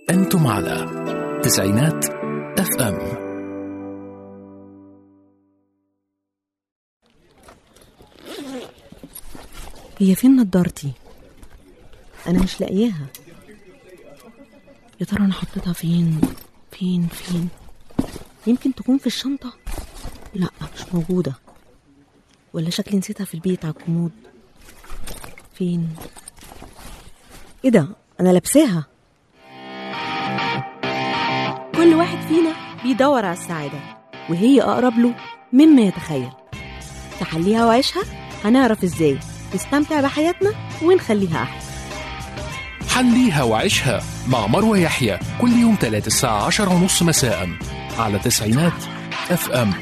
أنتم على تسعينات اف ام هي فين نضارتي انا مش لاقياها يا ترى انا حطيتها فين فين فين يمكن تكون في الشنطه لا مش موجوده ولا شكلي نسيتها في البيت على الكومود فين ايه ده انا لابساها كل واحد فينا بيدور على السعاده وهي اقرب له مما يتخيل تحليها وعيشها هنعرف ازاي نستمتع بحياتنا ونخليها احلى حليها وعيشها مع مروة يحيى كل يوم تلات الساعة عشرة ونص مساء على تسعينات اف ام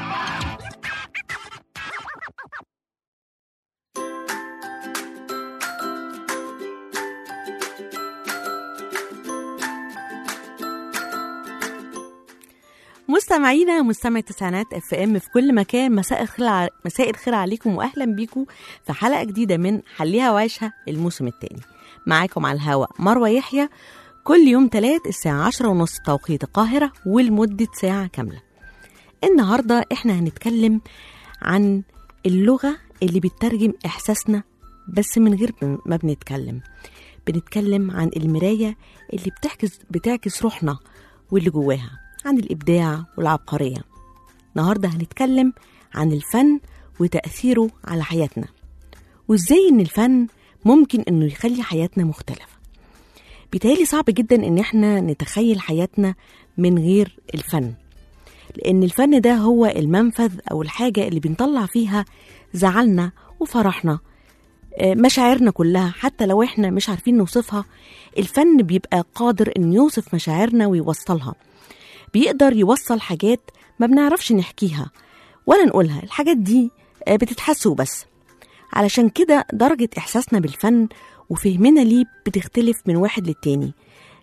مستمعينا مستمعي التسعينات اف ام في كل مكان مساء الخير ع- مساء الخير عليكم واهلا بيكم في حلقه جديده من حليها وعيشها الموسم الثاني معاكم على الهواء مروه يحيى كل يوم تلات الساعه عشرة ونص توقيت القاهره ولمده ساعه كامله النهارده احنا هنتكلم عن اللغه اللي بتترجم احساسنا بس من غير ما بنتكلم بنتكلم عن المرايه اللي بتعكس بتعكس روحنا واللي جواها عن الإبداع والعبقرية النهاردة هنتكلم عن الفن وتأثيره على حياتنا وإزاي إن الفن ممكن إنه يخلي حياتنا مختلفة بيتهيألي صعب جدا إن إحنا نتخيل حياتنا من غير الفن لأن الفن ده هو المنفذ أو الحاجة اللي بنطلع فيها زعلنا وفرحنا آه، مشاعرنا كلها حتى لو احنا مش عارفين نوصفها الفن بيبقى قادر انه يوصف مشاعرنا ويوصلها بيقدر يوصل حاجات ما بنعرفش نحكيها ولا نقولها الحاجات دي آه، بتتحس وبس علشان كده درجة إحساسنا بالفن وفهمنا ليه بتختلف من واحد للتاني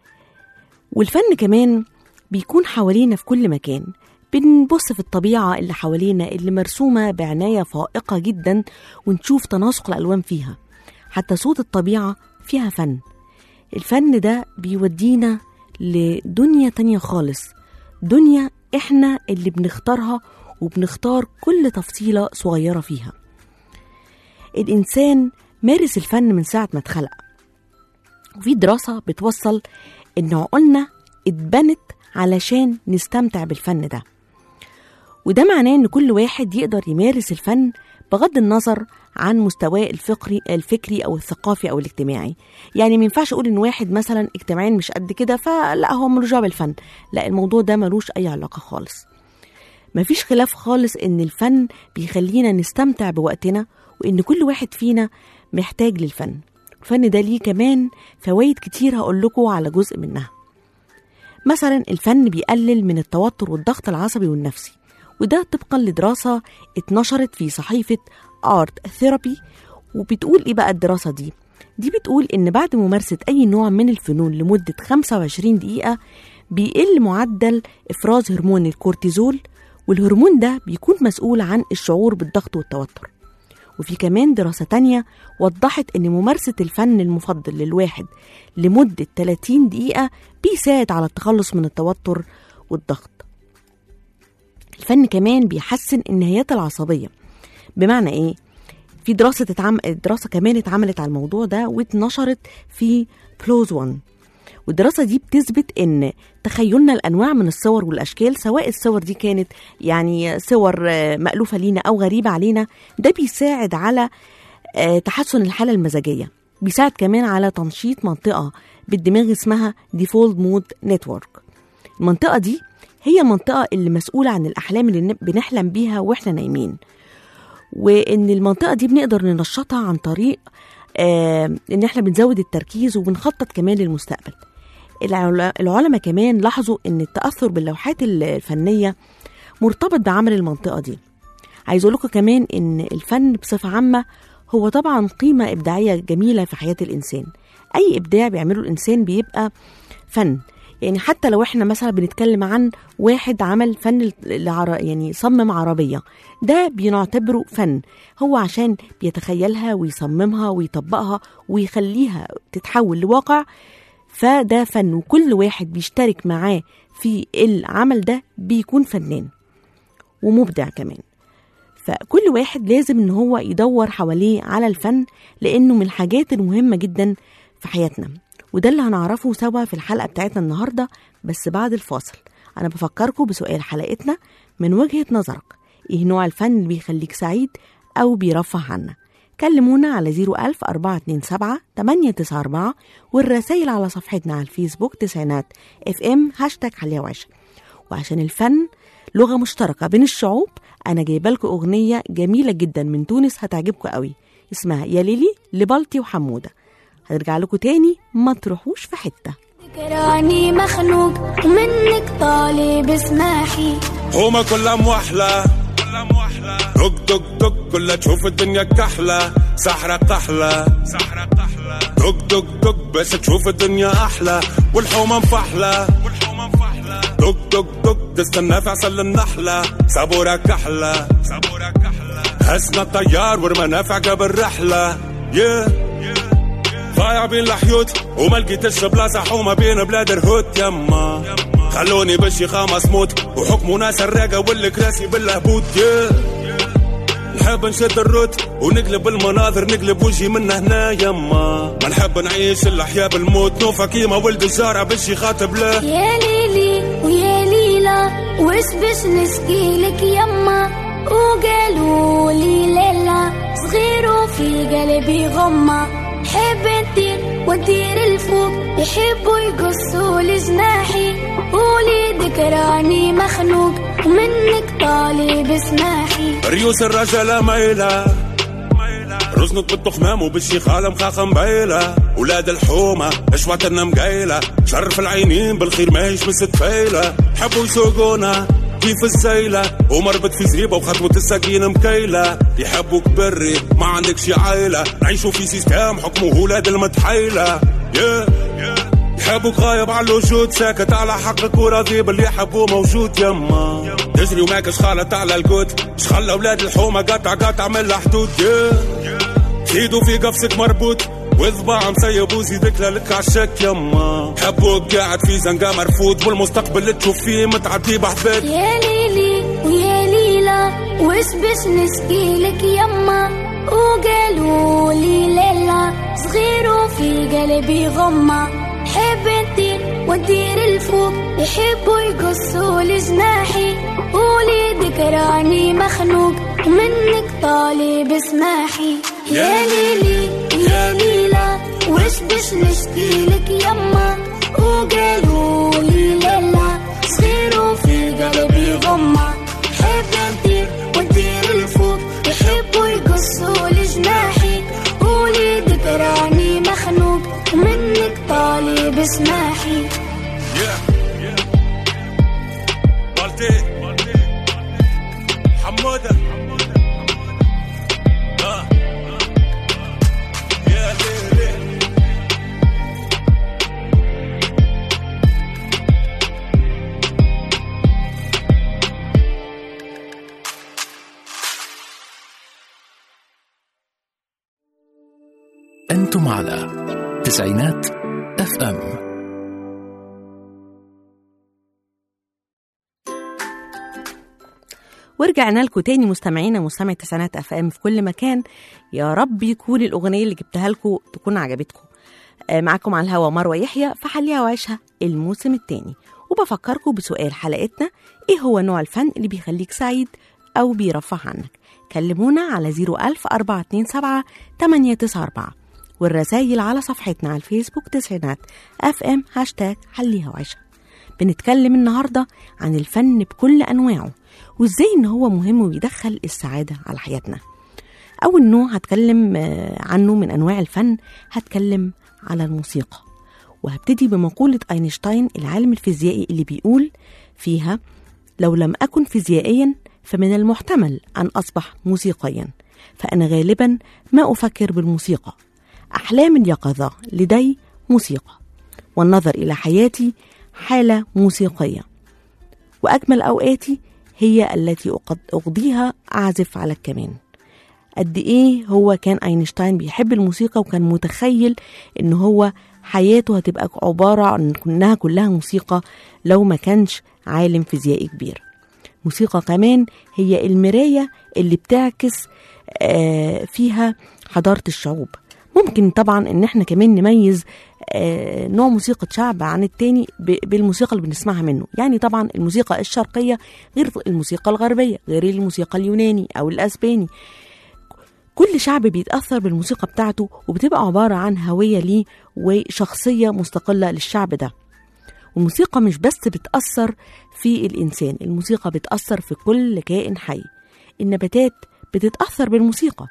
والفن كمان بيكون حوالينا في كل مكان بنبص في الطبيعة اللي حوالينا اللي مرسومة بعناية فائقة جدا ونشوف تناسق الألوان فيها حتى صوت الطبيعة فيها فن الفن ده بيودينا لدنيا تانية خالص دنيا احنا اللي بنختارها وبنختار كل تفصيلة صغيرة فيها الإنسان مارس الفن من ساعة ما اتخلق وفي دراسة بتوصل إن عقولنا اتبنت علشان نستمتع بالفن ده وده معناه إن كل واحد يقدر يمارس الفن بغض النظر عن مستواه الفكري الفكري او الثقافي او الاجتماعي يعني ما ينفعش اقول ان واحد مثلا اجتماعيا مش قد كده فلا هو ملوش دعوه بالفن لا الموضوع ده ملوش اي علاقه خالص مفيش خلاف خالص ان الفن بيخلينا نستمتع بوقتنا وان كل واحد فينا محتاج للفن الفن ده ليه كمان فوائد كتير هقول لكم على جزء منها مثلا الفن بيقلل من التوتر والضغط العصبي والنفسي وده طبقا لدراسة اتنشرت في صحيفة ارت ثيرابي وبتقول ايه بقى الدراسة دي دي بتقول ان بعد ممارسة اي نوع من الفنون لمدة 25 دقيقة بيقل معدل افراز هرمون الكورتيزول والهرمون ده بيكون مسؤول عن الشعور بالضغط والتوتر وفي كمان دراسة تانية وضحت إن ممارسة الفن المفضل للواحد لمدة 30 دقيقة بيساعد على التخلص من التوتر والضغط الفن كمان بيحسن النهايات العصبية بمعنى إيه؟ في دراسة اتعم... دراسة كمان اتعملت على الموضوع ده واتنشرت في بلوز 1 والدراسة دي بتثبت إن تخيلنا الأنواع من الصور والأشكال سواء الصور دي كانت يعني صور آه، مألوفة لينا أو غريبة علينا ده بيساعد على آه، تحسن الحالة المزاجية بيساعد كمان على تنشيط منطقة بالدماغ اسمها ديفولد مود نتورك المنطقة دي هي المنطقة اللي مسؤولة عن الأحلام اللي ن- بنحلم بيها وإحنا نايمين وإن المنطقة دي بنقدر ننشطها عن طريق آه إن إحنا بنزود التركيز وبنخطط كمان للمستقبل العل- العلماء كمان لاحظوا إن التأثر باللوحات الفنية مرتبط بعمل المنطقة دي عايز أقول لكم كمان إن الفن بصفة عامة هو طبعا قيمة إبداعية جميلة في حياة الإنسان أي إبداع بيعمله الإنسان بيبقى فن يعني حتى لو احنا مثلا بنتكلم عن واحد عمل فن العر... يعني صمم عربية ده بنعتبره فن هو عشان بيتخيلها ويصممها ويطبقها ويخليها تتحول لواقع فده فن وكل واحد بيشترك معاه في العمل ده بيكون فنان ومبدع كمان فكل واحد لازم ان هو يدور حواليه على الفن لانه من الحاجات المهمه جدا في حياتنا وده اللي هنعرفه سوا في الحلقه بتاعتنا النهارده بس بعد الفاصل انا بفكركم بسؤال حلقتنا من وجهه نظرك ايه نوع الفن اللي بيخليك سعيد او بيرفه عنا كلمونا على 01000 427 894 والرسائل على صفحتنا على الفيسبوك تسعينات اف ام هاشتاج حلية وعشة وعشان الفن لغة مشتركة بين الشعوب أنا جايبة لكم أغنية جميلة جدا من تونس هتعجبكم قوي اسمها يا ليلي لبلطي وحمودة هنرجع لكم تاني ما تروحوش في حتة ذكراني مخنوق ومنك طالب اسماحي هما كلها موحلة دق دق دق كلها تشوف الدنيا كحلة سحرة قحلة دق دق دق بس تشوف الدنيا أحلى والحومة مفحلة دق دق دق تستنى في عسل النحلة سابورة كحلة هسنا الطيار والمنافع قبل رحلة yeah. ضايع بين الحيوت وما لقيتش بلاصة حومة بين بلاد الهوت يما خلوني بالشيخة مسموت وحكموا ناس الراقة والكراسي باللهبوت yeah. نحب نشد الروت ونقلب المناظر نقلب وجهي من هنا يما ما نحب نعيش الاحياء بالموت نوفا كيما ولد الجارة باش يخاطب له يا ليلي ويا ليلى وش باش نشكي لك يما وقالوا لي ليلى صغير وفي قلبي غمة حب نطير ونطير الفوق يحبوا يقصوا لجناحي قولي ذكراني مخنوق ومنك طالب اسماحي ريوس الرجالة مايلة رزنك بالتخمام وبالشيخالة مخاخة مبيلة ولاد الحومة اشواتنا مقايلة شرف العينين بالخير ما يشمس تفايلة حبوا يسوقونا كيف السيلة ومربط في زريبة وخطوة السكينة مكيلة يحبوك بري ما عندكش عائلة نعيشوا في سيستم حكمه ولاد المتحيلة yeah. يحبوك غايب على الوجود ساكت على حقك وراضي باللي يحبوه موجود يما تجري وماكش خالط على القوت شخلى اولاد الحومه قطع قطع من الحدود سيدو في قفصك مربوط وضباع مسيب وزيدك لك عالشك يما حبوك قاعد في زنقة مرفوض والمستقبل اللي تشوف فيه متعدي بحبك يا ليلي ويا ليلى وش باش نشكي لك يما وقالوا لي ليلى صغير وفي قلبي غمة حب نطير ونطير الفوق يحبوا يقصوا لجناحي قولي ذكراني مخنوق ومنك طالب اسماحي يا ليلي يا ليلى وش باش نشكي لك يما وقالوا لي ليلى صغير وفي قلبي غمة حب نطير ونطير الفوق يحبوا يقصوا لجناحي قولي ذكراني مخنوق ومنك طالب اسماحي بلطي حمودة آه. يا ليلي أنتم على تسعينات اف ام ورجعنا لكم تاني مستمعينا مستمع تسعينات اف ام في كل مكان يا رب يكون الاغنيه اللي جبتها لكم تكون عجبتكم آه، معاكم على الهوا مروه يحيى في حليها وعيشها الموسم التاني وبفكركم بسؤال حلقتنا ايه هو نوع الفن اللي بيخليك سعيد او بيرفه عنك كلمونا على 01000 427 894 والرسايل على صفحتنا على الفيسبوك تسعينات اف ام هاشتاج حليها وعيشها بنتكلم النهارده عن الفن بكل انواعه وازاي ان هو مهم وبيدخل السعاده على حياتنا اول نوع هتكلم آه، عنه من انواع الفن هتكلم على الموسيقى وهبتدي بمقولة أينشتاين العالم الفيزيائي اللي بيقول فيها لو لم أكن فيزيائيا فمن المحتمل أن أصبح موسيقيا فأنا غالبا ما أفكر بالموسيقى أحلام اليقظة لدي موسيقى والنظر إلى حياتي حالة موسيقية وأجمل أوقاتي هي التي أقض- أقضيها أعزف على الكمان قد إيه هو كان أينشتاين بيحب الموسيقى وكان متخيل إن هو حياته هتبقى عبارة عن إنها كلها موسيقى لو ما كانش عالم فيزيائي كبير موسيقى كمان هي المراية اللي بتعكس آه، فيها حضارة الشعوب ممكن طبعا ان احنا كمان نميز آه، نوع موسيقى شعب عن التاني ب- بالموسيقى اللي بنسمعها منه يعني طبعا الموسيقى الشرقية غير الموسيقى الغربية غير الموسيقى اليوناني او الاسباني كل شعب بيتأثر بالموسيقى بتاعته وبتبقى عبارة عن هوية ليه وشخصية مستقلة للشعب ده والموسيقى مش بس بتأثر في الإنسان الموسيقى بتأثر في كل كائن حي النباتات بتتأثر بالموسيقى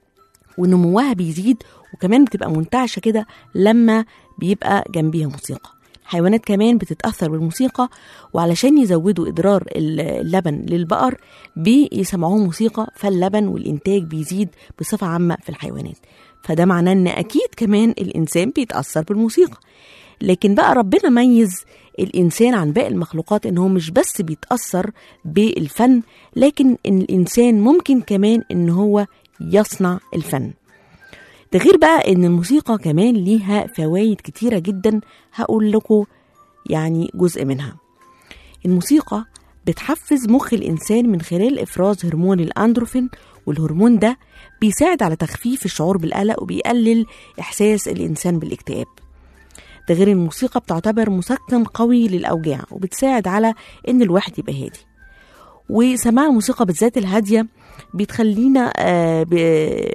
ونموها بيزيد وكمان بتبقى منتعشة كده لما بيبقى جنبيها موسيقى الحيوانات كمان بتتأثر بالموسيقى وعلشان يزودوا إدرار اللبن للبقر بيسمعوه موسيقى فاللبن والإنتاج بيزيد بصفة عامة في الحيوانات فده معناه إن أكيد كمان الإنسان بيتأثر بالموسيقى لكن بقى ربنا ميز الإنسان عن باقي المخلوقات إن هو مش بس بيتأثر بالفن لكن إن الإنسان ممكن كمان إن هو يصنع الفن ده غير بقى إن الموسيقى كمان ليها فوائد كتيرة جدا هقول لكم يعني جزء منها الموسيقى بتحفز مخ الإنسان من خلال إفراز هرمون الأندروفين والهرمون ده بيساعد على تخفيف الشعور بالقلق وبيقلل إحساس الإنسان بالاكتئاب ده غير الموسيقى بتعتبر مسكن قوي للأوجاع وبتساعد على إن الواحد يبقى هادي وسماع الموسيقى بالذات الهادية بتخلينا آه ب-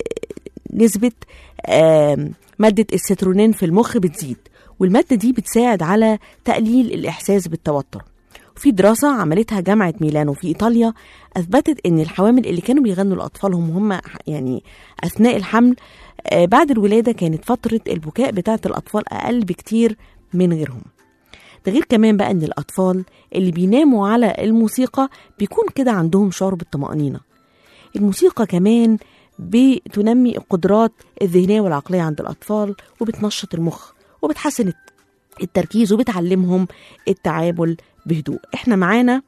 نسبة آه مادة السترونين في المخ بتزيد والمادة دي بتساعد على تقليل الإحساس بالتوتر وفي دراسة عملتها جامعة ميلانو في إيطاليا أثبتت إن الحوامل اللي كانوا بيغنوا لأطفالهم وهم يعني أثناء الحمل آه، بعد الولادة كانت فترة البكاء بتاعة الأطفال أقل بكتير من غيرهم ده غير كمان بقى إن الأطفال اللي بيناموا على الموسيقى بيكون كده عندهم شعور بالطمأنينة الموسيقى كمان بتنمي القدرات الذهنية والعقلية عند الأطفال وبتنشط المخ وبتحسن الت- التركيز وبتعلمهم التعامل بهدوء احنا معانا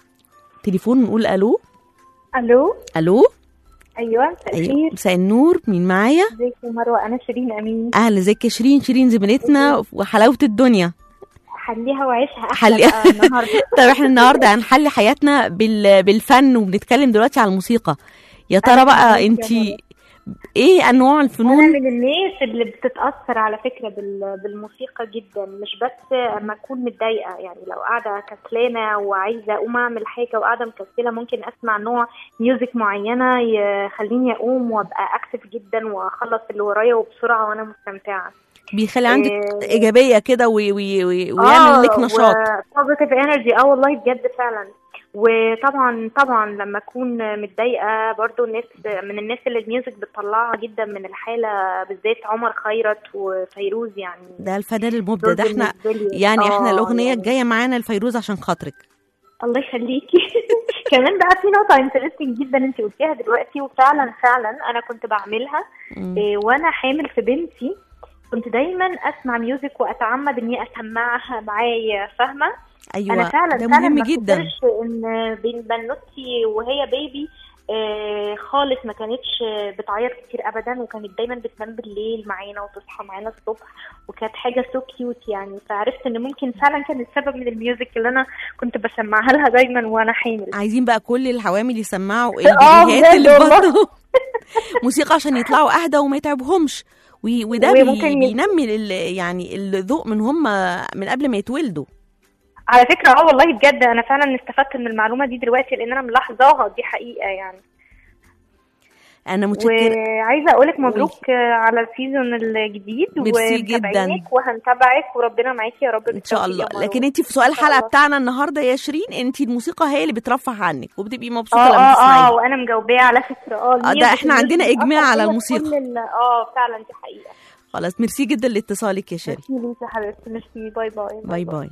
تليفون نقول الو الو الو ايوه مساء ايوه الخير مساء النور مين معايا ازيك يا مروه انا شيرين امين اهلا ازيك يا شيرين شيرين زميلتنا وحلاوه الدنيا حليها وعيشها حلي- احلى بقى النهارده طب احنا النهارده هنحلي حياتنا بال... بالفن وبنتكلم دلوقتي على الموسيقى يا ترى أهلا بقى بيك يا انت ايه انواع انا الفنون من الناس اللي بتتاثر على فكره بال- بالموسيقى جدا مش بس اما اكون متضايقه يعني لو قاعده كسلانه وعايزه اقوم اعمل حاجه وقاعده مكسله ممكن اسمع نوع ميوزك معينه يخليني اقوم وابقى اكتف جدا واخلص اللي ورايا وبسرعه وانا مستمتعه بيخلي عندك إيه. ايجابيه كده وي... وي... وي... ويعمل لك نشاط بوزيتيف انرجي اه والله بجد فعلا وطبعا طبعا لما اكون متضايقه برضو الناس من الناس اللي الميوزك بتطلعها جدا من الحاله بالذات عمر خيرت وفيروز يعني ده الفنان المبدع ده دول احنا بالنسبة لي- يعني احنا آه، الاغنيه يعني الجايه معانا الفيروز عشان خاطرك الله يخليكي كمان بقى في نقطة انترستنج جدا انت قلتيها دلوقتي وفعلا فعلا انا كنت بعملها مم. إيه وانا حامل في بنتي كنت دايما اسمع ميوزك واتعمد اني اسمعها معايا فاهمه ايوه انا فعلا ده فعلا مهم ما جدا افتكرش ان بين بنوتي وهي بيبي آه خالص ما كانتش بتعيط كتير ابدا وكانت دايما بتنام بالليل معانا وتصحى معانا الصبح وكانت حاجه سو كيوت يعني فعرفت ان ممكن فعلا كان السبب من الميوزك اللي انا كنت بسمعها لها دايما وانا حامل عايزين بقى كل الحوامل يسمعوا آه، الفيديوهات اللي بجد والله. برضه موسيقى عشان يطلعوا اهدى وما يتعبهمش و- وده بي وممكن ي- بينمي ال- يعني الذوق من هم من قبل ما يتولدوا على فكره اه والله بجد انا فعلا استفدت من المعلومه دي دلوقتي لان انا ملاحظاها دي حقيقه يعني انا متشكره وعايزه اقولك مبروك على السيزون الجديد ميرسي جدا. ومتابعينك وهنتابعك وربنا معاكي يا رب ان شاء الله بالتوفيق يا لكن مروة. انت في سؤال إن شاء الحلقه الله. بتاعنا النهارده يا شيرين انت الموسيقى هي اللي بترفه عنك وبتبقي مبسوطه اه لما اه اه تسمعيها وانا مجاوباه على فكره اه ده الميوزك إحنا اللي عندنا بتأثر إجماع على فيا في الموسيقى. كل ال- اه فعلا دي حقيقه خلاص ميرسي جدا لاتصالك يا شيرين ميرسي ليكي يا حبيبتي ميرسي باي باي باي باي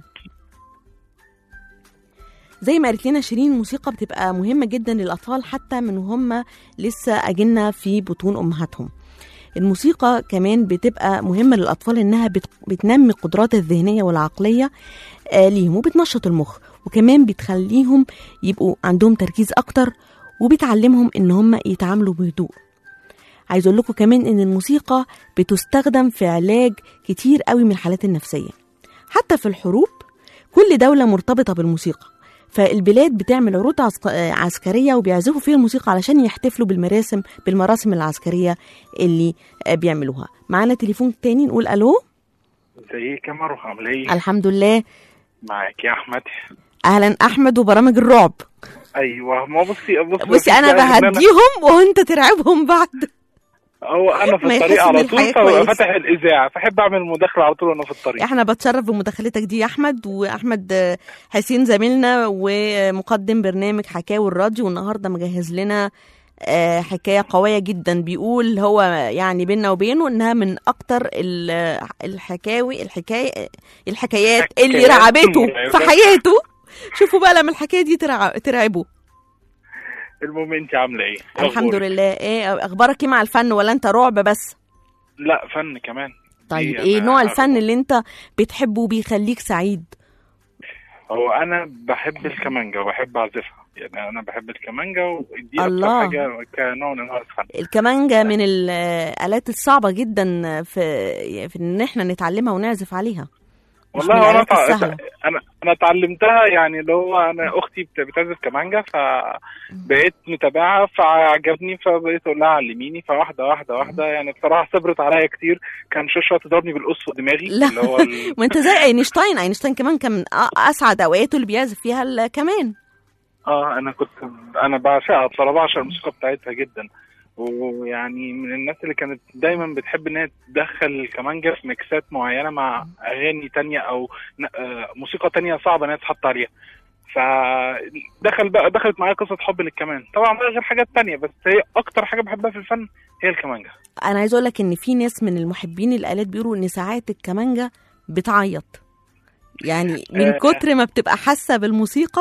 زي ما قالت لنا شيرين الموسيقى بتبقى مهمة جدا للأطفال حتى من وهم لسه أجنة في بطون أمهاتهم الموسيقى كمان بتبقى مهمة للأطفال إنها بت- بتنمي القدرات الذهنية والعقلية آه، ليهم وبتنشط المخ وكمان بتخليهم يبقوا عندهم تركيز أكتر وبتعلمهم إن هم يتعاملوا بهدوء عايز اقول لكم كمان ان الموسيقى بتستخدم في علاج كتير قوي من الحالات النفسيه حتى في الحروب كل دوله مرتبطه بالموسيقى فالبلاد بتعمل عروض عسك- آه، عسكريه وبيعزفوا فيها الموسيقى علشان يحتفلوا بالمراسم بالمراسم العسكريه اللي آه، بيعملوها معانا تليفون تاني نقول الو ازيك يا مروه عامله ايه؟ الحمد لله معاك يا احمد اهلا احمد وبرامج الرعب ايوه ما بصي بصي بصي انا بصي، إن بهديهم وانت ترعبهم بعد هو انا في ما الطريق يحس إن على طول الحياة فببقى كويسة. فاتح الاذاعه فاحب اعمل مداخله على طول وانا في الطريق احنا بتشرف بمداخلتك دي يا احمد واحمد آه، حسين زميلنا ومقدم برنامج حكاوي الراديو والنهارده مجهز لنا آه، حكايه قويه جدا بيقول هو يعني بيننا وبينه انها من اكتر ال- الحكاوي الحكايه الحكايات اللي حكايات رعبته مرعبة. في حياته شوفوا بقى لما الحكايه دي ترع- ترعبه المهم انت عامله ايه؟ الحمد أخبارك؟ لله ايه اخبارك ايه مع الفن ولا انت رعب بس لا فن كمان طيب إيه ايه أنا- نوع الفن اللي انت بتحبه وبيخليك سعيد هو انا بحب الكمانجا وبحب اعزفها يعني انا بحب الكمانجا ودي الله. اكتر حاجه كنوع من انواع الفن الكمانجا من الآلات الصعبة جدا في في إن إحنا نتعلمها ونعزف عليها مش من والله انا الآلات تع... السهلة انا انا اتعلمتها يعني اللي هو انا اختي بت- بتعزف كمانجا فبقيت متابعها فعجبني فبقيت اقول لها علميني فواحده واحده واحده يعني بصراحه صبرت عليا كتير كان شوشة تضربني بالقص في دماغي لا. اللي هو ال... ما أنت زي أينشتاين أينشتاين كمان كان من أ- أسعد أوقاته اللي بيعزف فيها الكمان اه انا كنت انا بعشقها بصراحه بعشق الموسيقى بتاعتها جدا ويعني من الناس اللي كانت دايما بتحب ان هي تدخل الكمانجا في ميكسات معينه مع اغاني تانية او ن- آه، موسيقى تانية صعبه ان هي تتحط عليها فدخل بقى دخلت معايا قصه حب للكمان طبعا بقى غير حاجات تانية بس هي اكتر حاجه بحبها في الفن هي الكمانجا أنا عايز أقول لك إن في ناس من المحبين الآلات بيقولوا إن ساعات الكمانجا بتعيط يعني من آه. كتر ما بتبقى حاسة بالموسيقى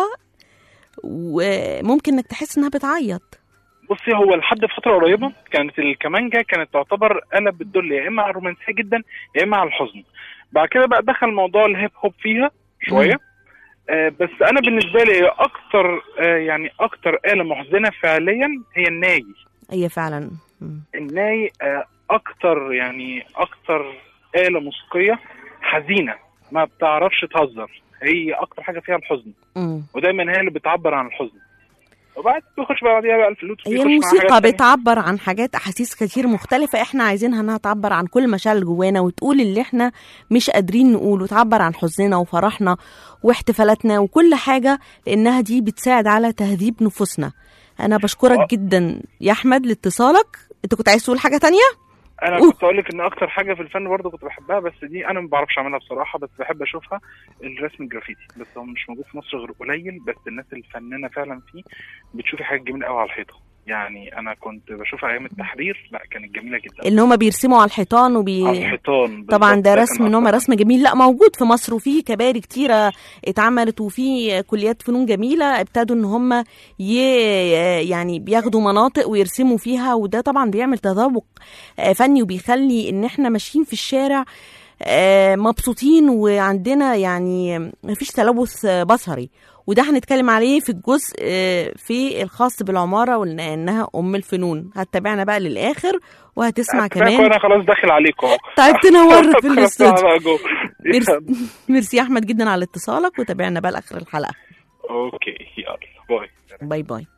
وممكن إنك تحس إنها بتعيط بصي هو لحد فتره قريبه كانت الكمانجا كانت تعتبر آلة بتدل يا اما على الرومانسيه جدا يا اما على الحزن بعد كده بقى دخل موضوع الهيب هوب فيها شويه آه بس انا بالنسبه لي هي اكتر آه يعني اكتر آلة محزنه فعليا هي الناي هي فعلا مم. الناي آه اكتر يعني اكتر آلة موسيقيه حزينه ما بتعرفش تهزر هي اكتر حاجه فيها الحزن مم. ودايما هي اللي بتعبر عن الحزن وبعد بيخش بقى بعديها بقى الفلوت هي بيخش مع الموسيقى حاجات تانية. بتعبر عن حاجات احاسيس كتير مختلفه احنا عايزينها انها تعبر عن كل مشاعر جوانا وتقول اللي احنا مش قادرين نقوله وتعبر عن حزننا وفرحنا واحتفالاتنا وكل حاجه لانها دي بتساعد على تهذيب نفوسنا انا بشكرك آه. جدا يا احمد لاتصالك انت كنت عايز تقول حاجه تانية انا أوه. كنت اقول لك ان اكتر حاجه في الفن برضه كنت بحبها بس دي انا ما بعرفش اعملها بصراحه بس بحب اشوفها الرسم الجرافيتي بس هو مش موجود في مصر غير قليل بس الناس الفنانه فعلا فيه بتشوفي حاجات جميله قوي على الحيطه يعني انا كنت بشوفها ايام التحرير لا كانت جميله جدا اللي هما بيرسموا على الحيطان وبي على الحيطان طبعا بالظبط، ده كان رسم نوع من أكتر- رسم جميل لا موجود في مصر وفي كباري كتيرة اتعملت وفي كليات فنون جميلة ابتدوا ان هم ي... يعني بياخدوا مناطق ويرسموا فيها وده طبعا بيعمل تذوق آه، فني وبيخلي ان احنا ماشيين في الشارع آه، مبسوطين وعندنا يعني مفيش تلوث آه، بصري وده هنتكلم عليه في الجزء آه، في الخاص بالعمارة وانها ام الفنون هتتابعنا بقى للاخر وهتسمع كفاية كمان انا خلاص داخل عليكم اهو طيب تنورنا في خلاص الاستوديو بقى جوه. ميرسي ميرسي يا احمد جدا على اتصالك وتابعنا بقى لاخر الحلقه اوكي يلا باي باي باي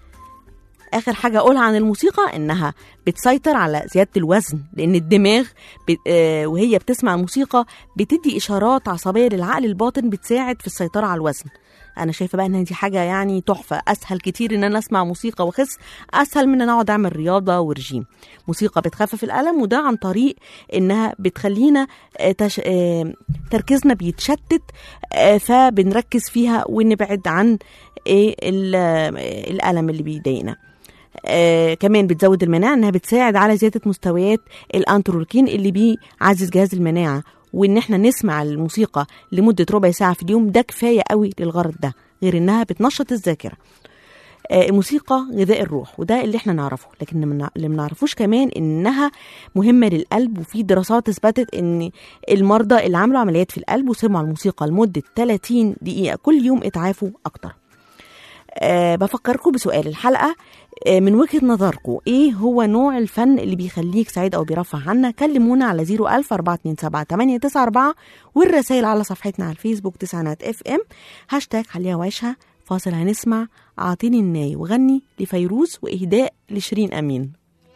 اخر حاجه اقولها عن الموسيقى انها بتسيطر على زياده الوزن لان الدماغ ب... آه وهي بتسمع الموسيقى بتدي اشارات عصبيه للعقل الباطن بتساعد في السيطره على الوزن انا شايفه بقى ان دي حاجه يعني تحفه اسهل كتير ان انا اسمع موسيقى واخس اسهل من ان انا اقعد اعمل رياضه ورجيم موسيقى بتخفف الالم وده عن طريق انها بتخلينا آه، تش... آه، تركيزنا بيتشتت آه، فبنركز فيها ونبعد عن ايه ال- آه، الالم اللي بيضايقنا آه كمان بتزود المناعه انها بتساعد على زياده مستويات الانترولكين اللي بيعزز جهاز المناعه وان احنا نسمع الموسيقى لمده ربع ساعه في اليوم ده كفايه قوي للغرض ده غير انها بتنشط الذاكره آه، الموسيقى غذاء الروح وده اللي احنا نعرفه لكن من- اللي ما نعرفوش كمان انها مهمه للقلب وفي دراسات اثبتت ان المرضى اللي عملوا عمليات في القلب وسمعوا الموسيقى لمده 30 دقيقه كل يوم اتعافوا اكتر أه بفكركم بسؤال الحلقة آه، من وجهة نظركم ايه هو نوع الفن اللي بيخليك سعيد او بيرفع عنا كلمونا على 01000 427 894 والرسائل على صفحتنا على الفيسبوك تسعينات اف ام هاشتاج حليها وعيشها فاصل هنسمع اعطيني الناي وغني لفيروز واهداء لشيرين امين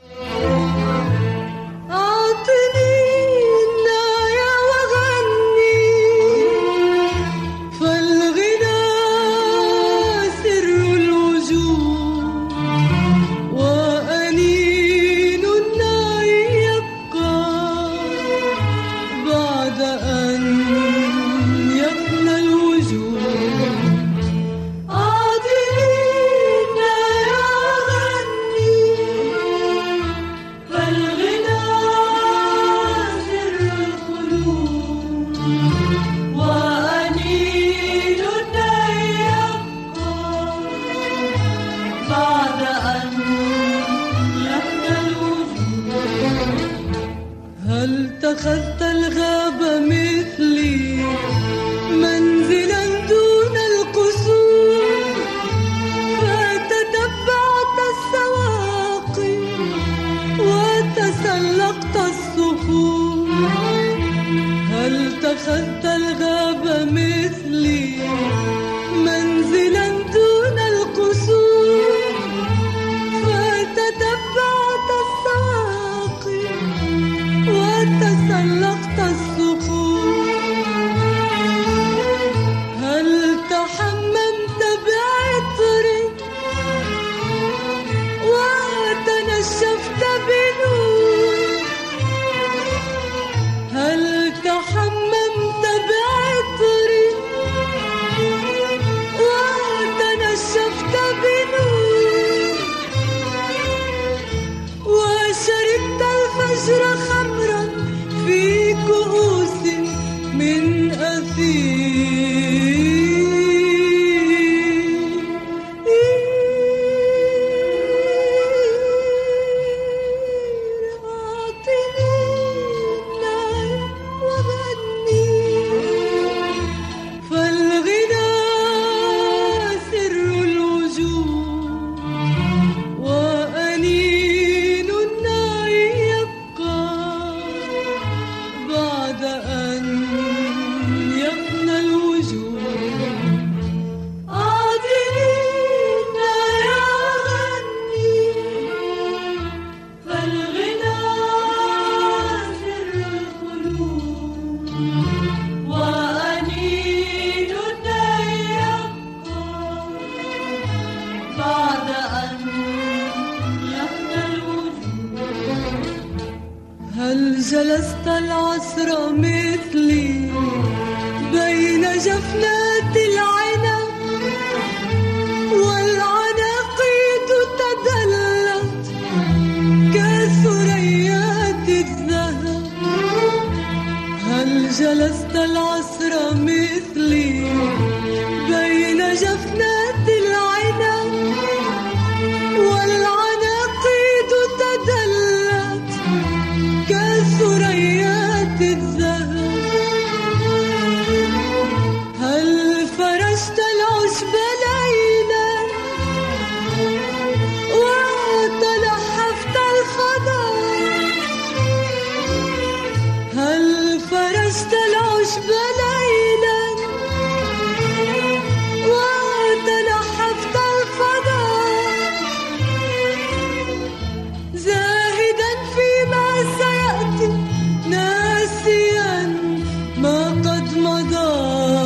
أعطني النايا وغني فالغنى سر الوجود وأنين الناي يبقى بعد أن يفنى الوجود أعطني النايا وغني فالغنى سر القلوب وأنين الناي يبقى بعد أن يفنى الوجود هل اتخذت الغاب مثلي منزلا دون القصور فتتبعت السواقي وتسلقت الصخور هل اتخذت الغاب مثلي منزلا دون القصور فتتبعت السواقي وتسلقت الصخور هل تحممت بعطر وتنشفت بنور هل تحممت بعطر وتنشفت بنور وشربت الفجر خمرا في كؤوس من أثير أعطني النار وغني فالغنى سر الوجود وأنين النار يبقى بعد أن يفنى الوجود أعطني النار وغني فالغنى سر القلوب وأنين النار يبقى بعد أن يفنى الوجود هل جلست العصر مثلي بين جفنات العنب والعناقيد تدلت كثريات الذهب هل جلست العصر مثلي بين جفنات العنب والعناقيد تدلت كثريات الذهب هل فرشت العشب ليلا وتلحفت الخضار هل فرشت العشب ليلا وتلحفت الفضاء زاهدا فيما سيأتي ناسيا ما قد مضى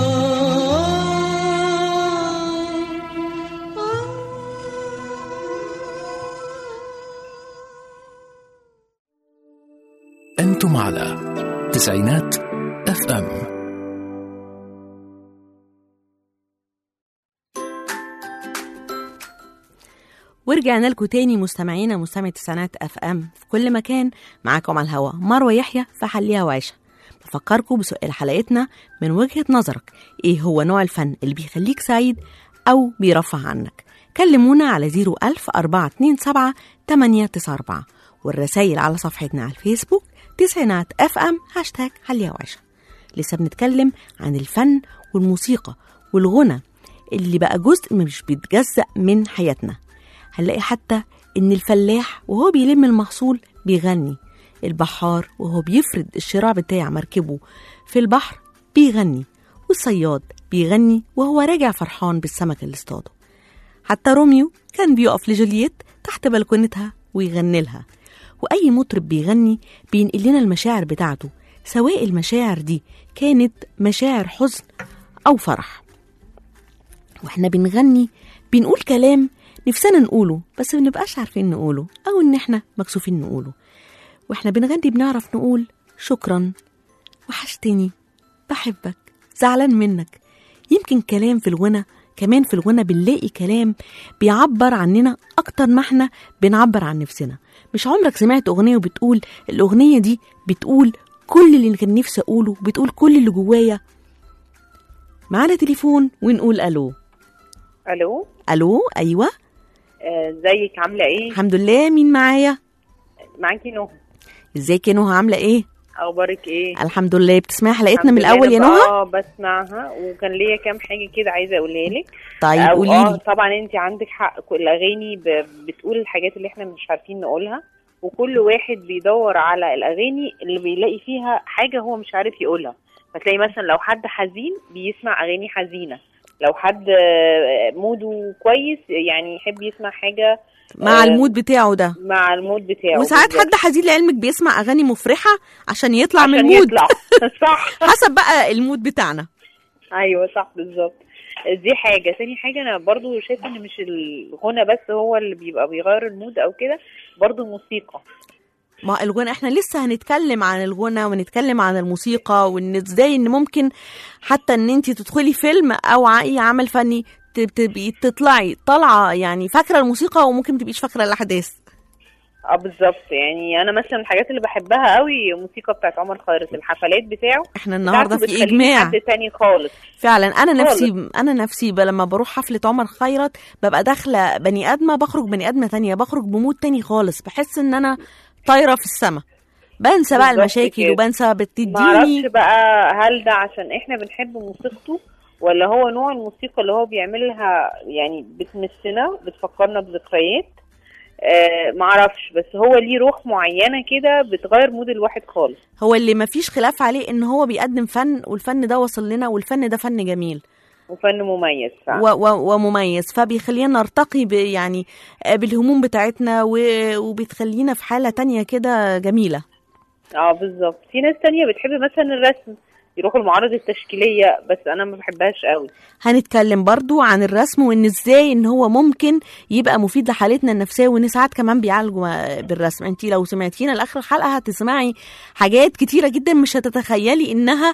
أنتم على تسعينات اف ام ورجعنا لكم تاني مستمعينا مستمعي تسعينات اف ام في كل مكان معاكم على الهوا مروه يحيى في حليها وعيشها بفكركم بسؤال حلقتنا من وجهه نظرك ايه هو نوع الفن اللي بيخليك سعيد او بيرفع عنك كلمونا على 01000 427 894 والرسايل على صفحتنا على الفيسبوك تسعينات اف ام هاشتاج حليها وعيشها لسه بنتكلم عن الفن والموسيقى والغنى اللي بقى جزء مش بيتجزأ من حياتنا هنلاقي حتى إن الفلاح وهو بيلم المحصول بيغني البحار وهو بيفرد الشراع بتاع مركبه في البحر بيغني والصياد بيغني وهو راجع فرحان بالسمك اللي اصطاده حتى روميو كان بيقف لجولييت تحت بلكونتها ويغني لها وأي مطرب بيغني بينقل لنا المشاعر بتاعته سواء المشاعر دي كانت مشاعر حزن أو فرح واحنا بنغني بنقول كلام نفسنا نقوله بس ما بنبقاش عارفين نقوله أو إن احنا مكسوفين نقوله واحنا بنغني بنعرف نقول شكرا وحشتني بحبك زعلان منك يمكن كلام في الغنى كمان في الغنى بنلاقي كلام بيعبر عننا أكتر ما احنا بنعبر عن نفسنا مش عمرك سمعت أغنية وبتقول الأغنية دي بتقول كل اللي كان نفسي أقوله بتقول كل اللي جوايا معانا تليفون ونقول ألو الو ألو أيوة آه، ازيك عامله ايه الحمد لله مين معايا معاكي نهى ازيك يا نهى عاملة ايه اخبارك ايه الحمد لله بتسمعي حلقتنا من الحمد لله، الأول يا أنا نهى اه بسمعها وكان ليا كام حاجه كده عايزه اقولها لك طيب أو قولي اه لي طبعا انت عندك حق كل الاغاني ب- بتقول الحاجات اللي احنا مش عارفين نقولها وكل واحد بيدور على الاغاني اللي بيلاقي فيها حاجه هو مش عارف يقولها فتلاقي مثلا لو حد حزين بيسمع اغاني حزينه لو حد آه، موده كويس يعني يحب يسمع حاجه مع آه، المود بتاعه ده مع المود بتاعه وساعات بالظبط. حد حزين لعلمك بيسمع اغاني مفرحه عشان يطلع من عشان المود يطلع صح حسب بقى المود بتاعنا ايوه صح بالظبط دي حاجه تاني حاجه انا برضو شايفه ان مش الغنى بس هو اللي بيبقى بيغير المود او كده برضو الموسيقى ما الغنى احنا لسه هنتكلم عن الغنى ونتكلم عن الموسيقى وان ازاي ان ممكن حتى ان انت تدخلي فيلم او ع- اي عمل فني ت- تبقي تطلعي طالعه يعني فاكره الموسيقى وممكن ما تبقيش فاكره الاحداث اه بالظبط يعني انا مثلا الحاجات اللي بحبها قوي الموسيقى بتاعت عمر خيرت الحفلات بتاعه احنا النهارده بتاعته في بتخليني اجماع حد تاني خالص فعلا انا خالص. نفسي انا نفسي ب- لما بروح حفله عمر خيرت ببقى داخله بني ادمه بخرج بني ادمه تانية بخرج بمود تاني خالص بحس ان انا طايره في السما بنسى بقى بالظبط المشاكل كده. وبنسى معرفش بتديني بقى هل ده عشان احنا بنحب موسيقته ولا هو نوع الموسيقى اللي هو بيعملها يعني بتمسنا بتفكرنا بذكريات آه معرفش بس هو ليه روح معينة كده بتغير مود الواحد خالص هو اللي مفيش خلاف عليه ان هو بيقدم فن والفن ده وصل لنا والفن ده فن جميل وفن مميز فعلا و و ومميز فبيخلينا نرتقي ب يعني آه، بالهموم بتاعتنا و- وبتخلينا في حاله تانية كده جميله اه بالظبط في ناس تانية بتحب مثلا الرسم يروحوا المعارض التشكيلية بس انا ما بحبهاش قوي هنتكلم برضو عن الرسم وان ازاي ان هو ممكن يبقى مفيد لحالتنا النفسيه وان ساعات كمان بيعالجوا ما- بالرسم انت لو سمعتينا لاخر الحلقه هتسمعي حاجات كتيره جدا مش هتتخيلي انها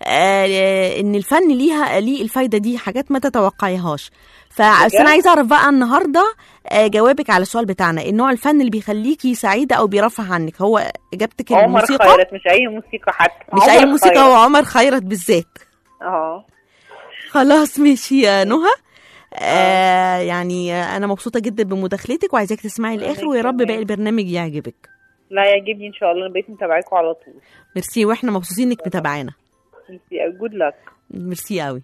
آه ان الفن ليها ليه الفايده دي حاجات ما تتوقعيهاش فبس انا بجد؟ عايزه اعرف بقى النهارده آه جوابك على السؤال بتاعنا النوع الفن اللي بيخليكي سعيده او بيرفه عنك هو اجابتك عمر الموسيقى خيرت مش اي موسيقى حتى مش عمر اي موسيقى خيرت. هو عمر خيرت بالذات اه خلاص ماشي يا نهى آه يعني آه، انا مبسوطه جدا بمداخلتك وعايزاك تسمعي الاخر أنا ويا رب كمان. باقي البرنامج يعجبك لا يعجبني ان شاء الله انا بقيت متابعاكم على طول ميرسي واحنا مبسوطين انك متابعانا جود لك ميرسي قوي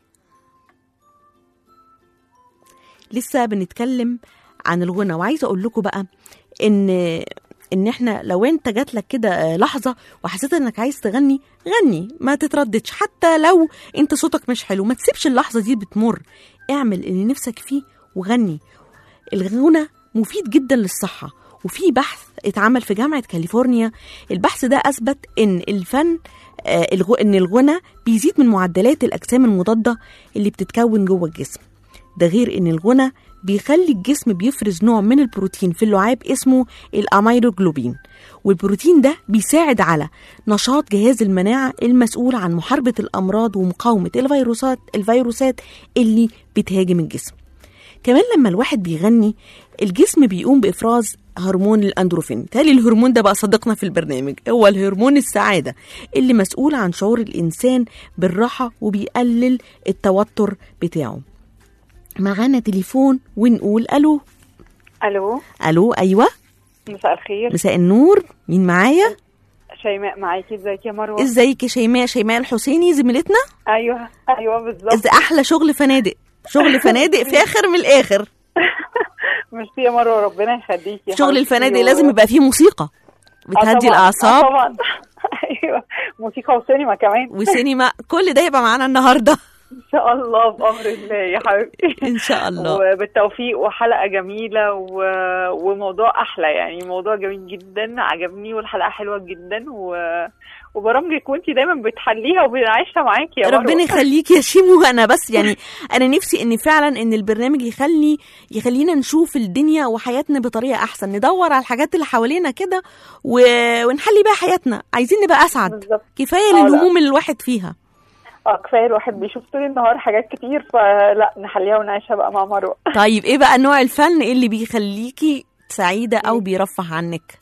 لسه بنتكلم عن الغنى وعايزه اقول لكم بقى ان ان احنا لو انت جات لك كده آه، لحظه وحسيت انك عايز تغني غني ما تترددش حتى لو انت صوتك مش حلو ما تسيبش اللحظه دي بتمر اعمل اللي نفسك فيه وغني الغنى مفيد جدا للصحه وفي بحث اتعمل في جامعه كاليفورنيا البحث ده اثبت ان الفن آه، الغ- ان الغنى بيزيد من معدلات الاجسام المضاده اللي بتتكون جوه الجسم ده غير ان الغنى بيخلي الجسم بيفرز نوع من البروتين في اللعاب اسمه الاميلوجلوبين والبروتين ده بيساعد على نشاط جهاز المناعة المسؤول عن محاربة الأمراض ومقاومة الفيروسات الفيروسات اللي بتهاجم الجسم كمان لما الواحد بيغني الجسم بيقوم بإفراز هرمون الأندروفين تالي الهرمون ده بقى صديقنا في البرنامج هو الهرمون السعادة اللي مسؤول عن شعور الإنسان بالراحة وبيقلل التوتر بتاعه معانا تليفون ونقول ألو الو ألو أيوة مساء الخير مساء النور مين معايا شيماء معاكي ازيك يا مروه ازيك يا شيماء شيماء الحسيني زميلتنا ايوه ايوه بالظبط إز احلى شغل فنادق شغل فنادق فاخر من الاخر ميرسي يا مروه ربنا يخليكي يا شغل حبيبتي الفنادق و- لازم يبقى فيه موسيقى آه بتهدي طبعاً، الاعصاب آه طبعا ايوه موسيقى وسينما كمان وسينيما كل ده يبقى معانا النهارده ان شاء الله بامر الله يا حبيبتي ان شاء الله وبالتوفيق وحلقه جميله و... وموضوع احلى يعني موضوع جميل جدا عجبني والحلقه حلوه جدا و... وبرامجك وانت دايما بتحليها وبنعيشها معاكي يا مروة. ربنا يخليكي يا شيمو انا بس يعني انا نفسي ان فعلا ان البرنامج يخلي يخلينا نشوف الدنيا وحياتنا بطريقه احسن ندور على الحاجات اللي حوالينا كده و... ونحلي بقى حياتنا عايزين نبقى اسعد بالظبط كفايه آه، لا. للهموم اللي الواحد فيها اه كفايه الواحد بيشوف طول النهار حاجات كتير فلا نحليها ونعيشها بقى مع مروه طيب ايه بقى نوع الفن اللي بيخليكي سعيده او بيرفه عنك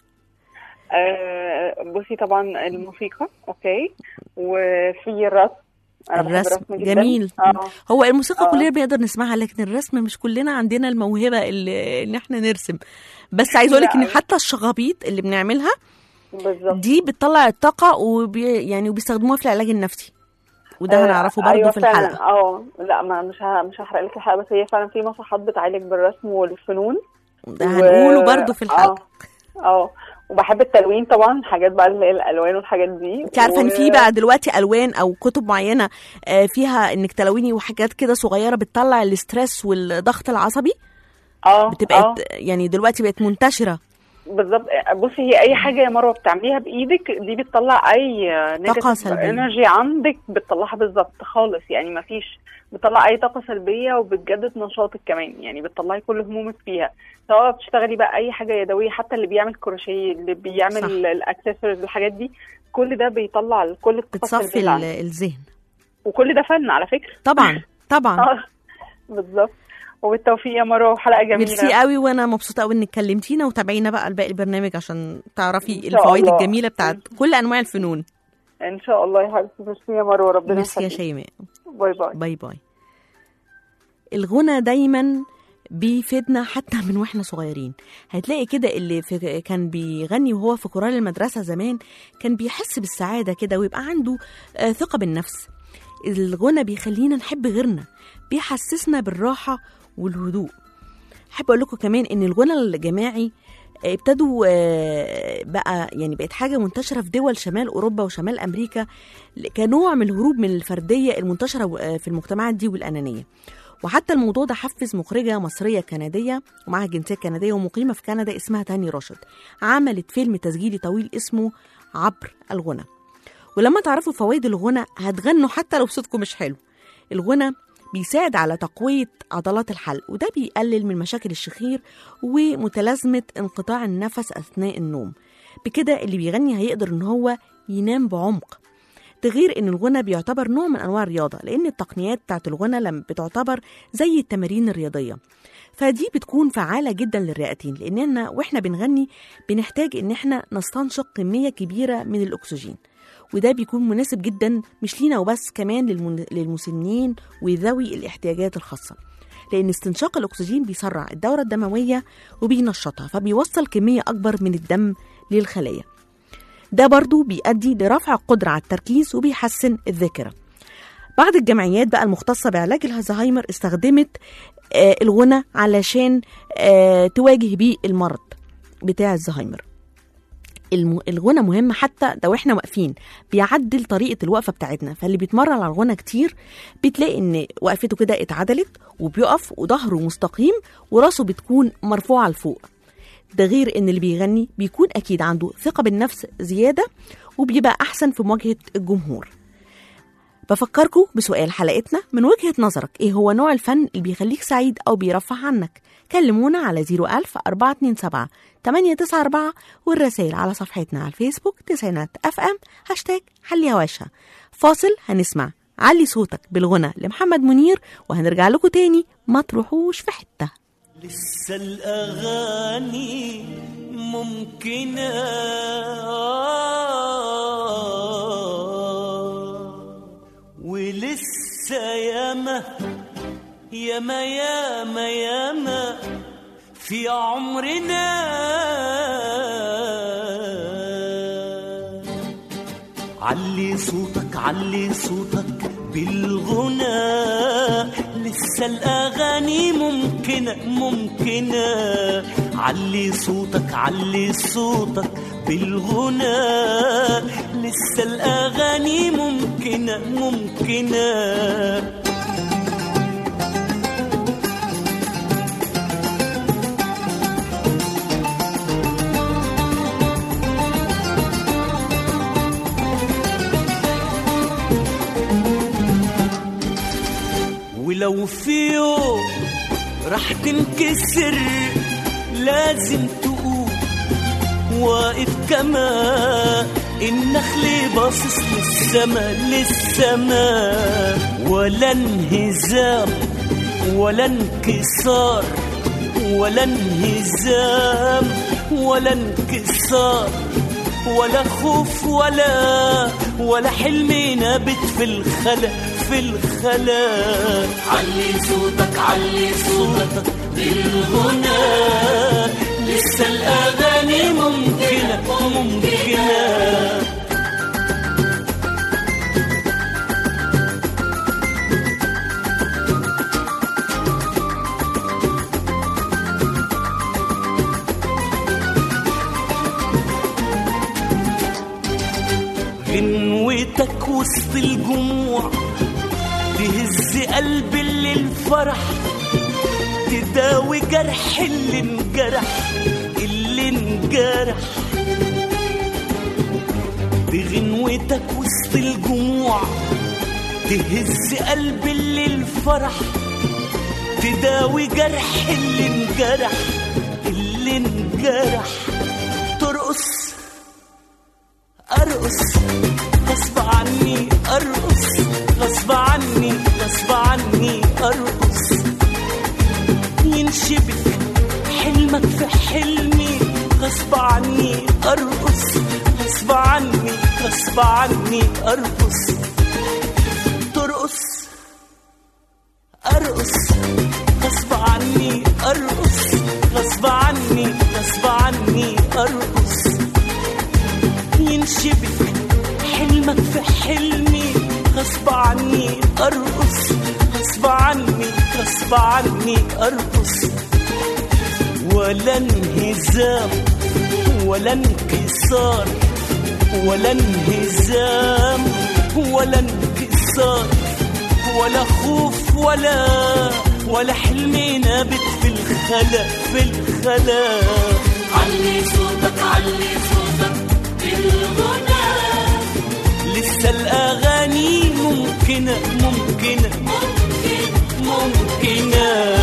آه بصي طبعا الموسيقى اوكي وفي الرسم انا بحب الرسم الرسم جدا جميل اه هو الموسيقى آه. كلنا بنقدر نسمعها لكن الرسم مش كلنا عندنا الموهبه اللي ان احنا نرسم بس عايزه اقول لك ان لا. حتى الشغابيط اللي بنعملها بالظبط دي بتطلع الطاقه وبي يعني وبيستخدموها في العلاج النفسي وده آه، هنعرفه برضه أيوة في فعلاً. الحلقه اه لا ما مش ه... مش هحرق لك الحلقه بس هي فعلا في مصحات بتعالج بالرسم والفنون ده هنقوله برضه في الحلقه اه اه وبحب التلوين طبعا حاجات بقى اللي هي الالوان والحاجات دي انت عارفه ان و- في بقى دلوقتي الوان او كتب معينه آه، فيها انك تلوني وحاجات كده صغيره بتطلع الاسترس والضغط العصبي اه بتبقى اه يعني دلوقتي بقت منتشره بالظبط بصي هي اي حاجه يا مروه بتعمليها بايدك دي بتطلع اي طاقة سلبية. انرجي عندك بتطلعها بالظبط خالص يعني ما فيش بتطلع اي طاقه سلبيه وبتجدد نشاطك كمان يعني بتطلعي كل همومك فيها سواء بتشتغلي بقى اي حاجه يدويه حتى اللي بيعمل كروشيه اللي صح. بيعمل الاكسسوارز الحاجات دي كل ده بيطلع كل الطاقه بتصفي السلبيه اللي ال- عندك. الذهن وكل ده فن على فكره طبعا طبعا اه بالظبط وبالتوفيق يا مروه وحلقه جميله ميرسي قوي وانا مبسوطه قوي انك كلمتينا وتابعينا بقى لباقي البرنامج عشان تعرفي إن شاء الفوائد الله. الجميله بتاعت كل انواع الفنون ان شاء الله يا حبيبتي ميرسي يا مروه ربنا ميرسي يا يخليك. شيماء باي باي باي باي الغنى دايما بيفيدنا حتى من واحنا صغيرين هتلاقي كده اللي في كان بيغني وهو في كورال المدرسة زمان كان بيحس بالسعادة كده ويبقى عنده آه، ثقة بالنفس الغنى بيخلينا نحب غيرنا بيحسسنا بالراحة والهدوء احب اقول لكم كمان ان الغنى الجماعي آه، ابتدوا آه، بقى يعني بقت حاجه منتشره في دول شمال اوروبا وشمال امريكا كنوع من الهروب من الفرديه المنتشره آه، في المجتمعات دي والانانيه وحتى الموضوع ده حفز مخرجة مصرية كندية ومعاها جنسية كندية ومقيمة في كندا اسمها تاني راشد عملت فيلم تسجيلي طويل اسمه عبر الغنى ولما تعرفوا فوائد الغنى هتغنوا حتى لو صوتكم مش حلو الغنى بيساعد على تقوية عضلات الحلق وده بيقلل من مشاكل الشخير ومتلازمة انقطاع النفس أثناء النوم بكده اللي بيغني هيقدر ان هو ينام بعمق ده غير ان الغنى بيعتبر نوع من انواع الرياضه لان التقنيات بتاعت الغنى لما بتعتبر زي التمارين الرياضيه فدي بتكون فعالة جدا للرئتين لأننا وإحنا بنغني بنحتاج إن إحنا نستنشق كمية كبيرة من الأكسجين وده بيكون مناسب جدا مش لينا وبس كمان للمن... للمسنين وذوي الاحتياجات الخاصة لأن استنشاق الأكسجين بيسرع الدورة الدموية وبينشطها فبيوصل كمية أكبر من الدم للخلايا ده برضو بيؤدي لرفع القدرة على التركيز وبيحسن الذاكرة بعض الجمعيات بقى المختصة بعلاج الزهايمر استخدمت آه الغنى علشان آه تواجه بيه المرض بتاع الزهايمر الم... الغنى مهم حتى لو احنا واقفين بيعدل طريقه الوقفه بتاعتنا فاللي بيتمرن على الغنى كتير بتلاقي ان وقفته كده اتعدلت وبيقف وظهره مستقيم وراسه بتكون مرفوعه لفوق ده غير ان اللي بيغني بيكون اكيد عنده ثقه بالنفس زياده وبيبقى احسن في مواجهه الجمهور بفكركم بسؤال حلقتنا من وجهة نظرك ايه هو نوع الفن اللي بيخليك سعيد او بيرفه عنك كلمونا على 01000 427 894 والرسائل على صفحتنا على الفيسبوك تسعينات اف ام هاشتاج حلي هواشها فاصل هنسمع علي صوتك بالغنى لمحمد منير وهنرجع لكم تاني ما تروحوش في حته لسه الأغاني ممكنة ولسه ياما ياما ياما ياما في عمرنا علي صوتك علي صوتك بالغنى لسه لسه الأغاني ممكنة ممكنة علي صوتك علي صوتك بالغنى لسه الأغاني ممكنة ممكنة ولو في يوم راح تنكسر لازم تقوم واقف كما النخل باصص للسما للسما ولا انهزام ولا انكسار ولا انهزام ولا انكسار ولا خوف ولا ولا حلم نابت في الخلا في الخلا علي صوتك علي صوتك بالغنى لسه الأغاني ممكنة ممكنة غنوتك وسط الجموع تهز قلب اللي الفرح تداوي جرح اللي انجرح اللي انجرح بغنوتك وسط الجموع تهز قلب اللي الفرح تداوي جرح اللي انجرح اللي انجرح ترقص ارقص غصب عني ارقص غصب عني غصب عني ارقص ينشبك حلمك في حلمي غصب عني ارقص غصب عني غصب عني ارقص ترقص ارقص غصب عني ارقص غصب عني غصب عني ارقص ينشبك حلمك في حلمي غصب عني ارقص غصب عني غصب عني ارقص ولا انهزام ولا انكسار ولا انهزام ولا انكسار ولا خوف ولا ولا حلم نابت في الخلا في الخلا علي صوتك علي صوتك بالغنى لسه الأغاني ممكنة ممكنة ممكن ممكنة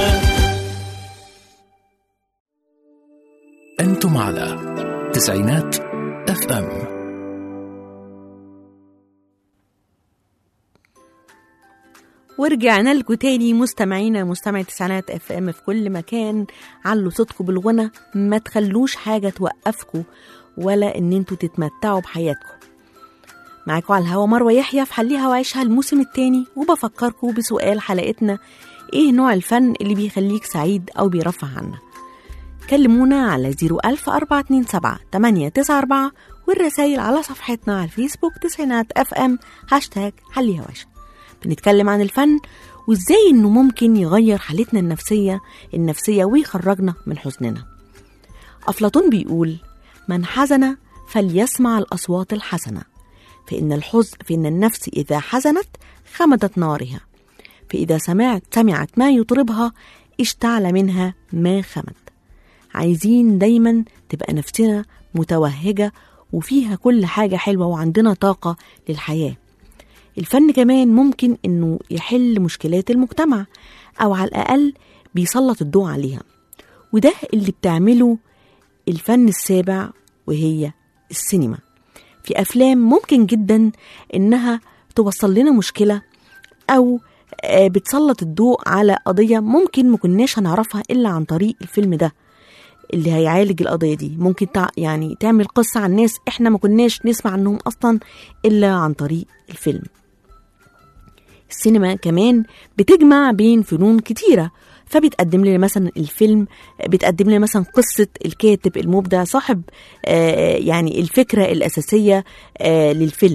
أنتم على تسعينات اف ام ورجعنا لكم تاني مستمعينا مستمعي تسعينات اف ام في كل مكان علوا صوتكم بالغنى ما تخلوش حاجه توقفكم ولا ان انتوا تتمتعوا بحياتكم معاكم على الهوا مروه يحيى في حليها وعيشها الموسم التاني وبفكركم بسؤال حلقتنا ايه نوع الفن اللي بيخليك سعيد او بيرفع عنك كلمونا على 01427 894 والرسايل على صفحتنا على الفيسبوك تسعينات اف ام هاشتاج حليها وعيشها بنتكلم عن الفن وازاي انه ممكن يغير حالتنا النفسية النفسية ويخرجنا من حزننا أفلاطون بيقول من حزن فليسمع الأصوات الحسنة فإن الحزن فإن النفس إذا حزنت خمدت نارها فإذا سمعت سمعت ما يطربها اشتعل منها ما خمد عايزين دايما تبقى نفسنا متوهجة وفيها كل حاجة حلوة وعندنا طاقة للحياة الفن كمان ممكن انه يحل مشكلات المجتمع او على الاقل بيسلط الضوء عليها وده اللي بتعمله الفن السابع وهي السينما في افلام ممكن جدا انها توصل لنا مشكله او آه، بتسلط الضوء على قضيه ممكن مكناش هنعرفها الا عن طريق الفيلم ده اللي هيعالج القضيه دي ممكن تع... يعني تعمل قصه عن ناس احنا ما كناش نسمع عنهم اصلا الا عن طريق الفيلم السينما كمان بتجمع بين فنون كتيرة فبتقدم لنا مثلا الفيلم بتقدم لنا مثلا قصة الكاتب المبدع صاحب آه، يعني الفكرة الأساسية آه، للفيلم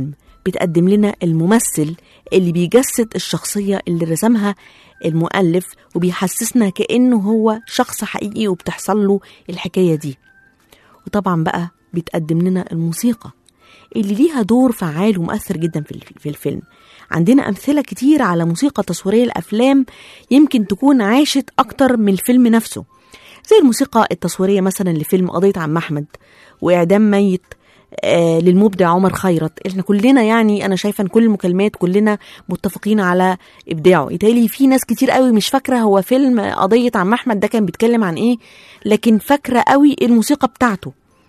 بتقدم لنا الممثل اللي بيجسد الشخصية اللي رسمها المؤلف وبيحسسنا كأنه هو شخص حقيقي وبتحصل له الحكاية دي وطبعا بقى بتقدم لنا الموسيقى اللي ليها دور فعال ومؤثر جدا في الف- في الفيلم عندنا أمثلة كتير على موسيقى تصويرية الأفلام يمكن تكون عاشت أكتر من الفيلم نفسه زي الموسيقى التصويرية مثلا لفيلم قضية عم أحمد وإعدام ميت آه للمبدع عمر خيرت احنا كلنا يعني انا شايفه ان كل المكالمات كلنا متفقين على ابداعه يتهيألي في ناس كتير قوي مش فاكره هو فيلم قضيه عم احمد ده كان بيتكلم عن ايه لكن فاكره قوي الموسيقى بتاعته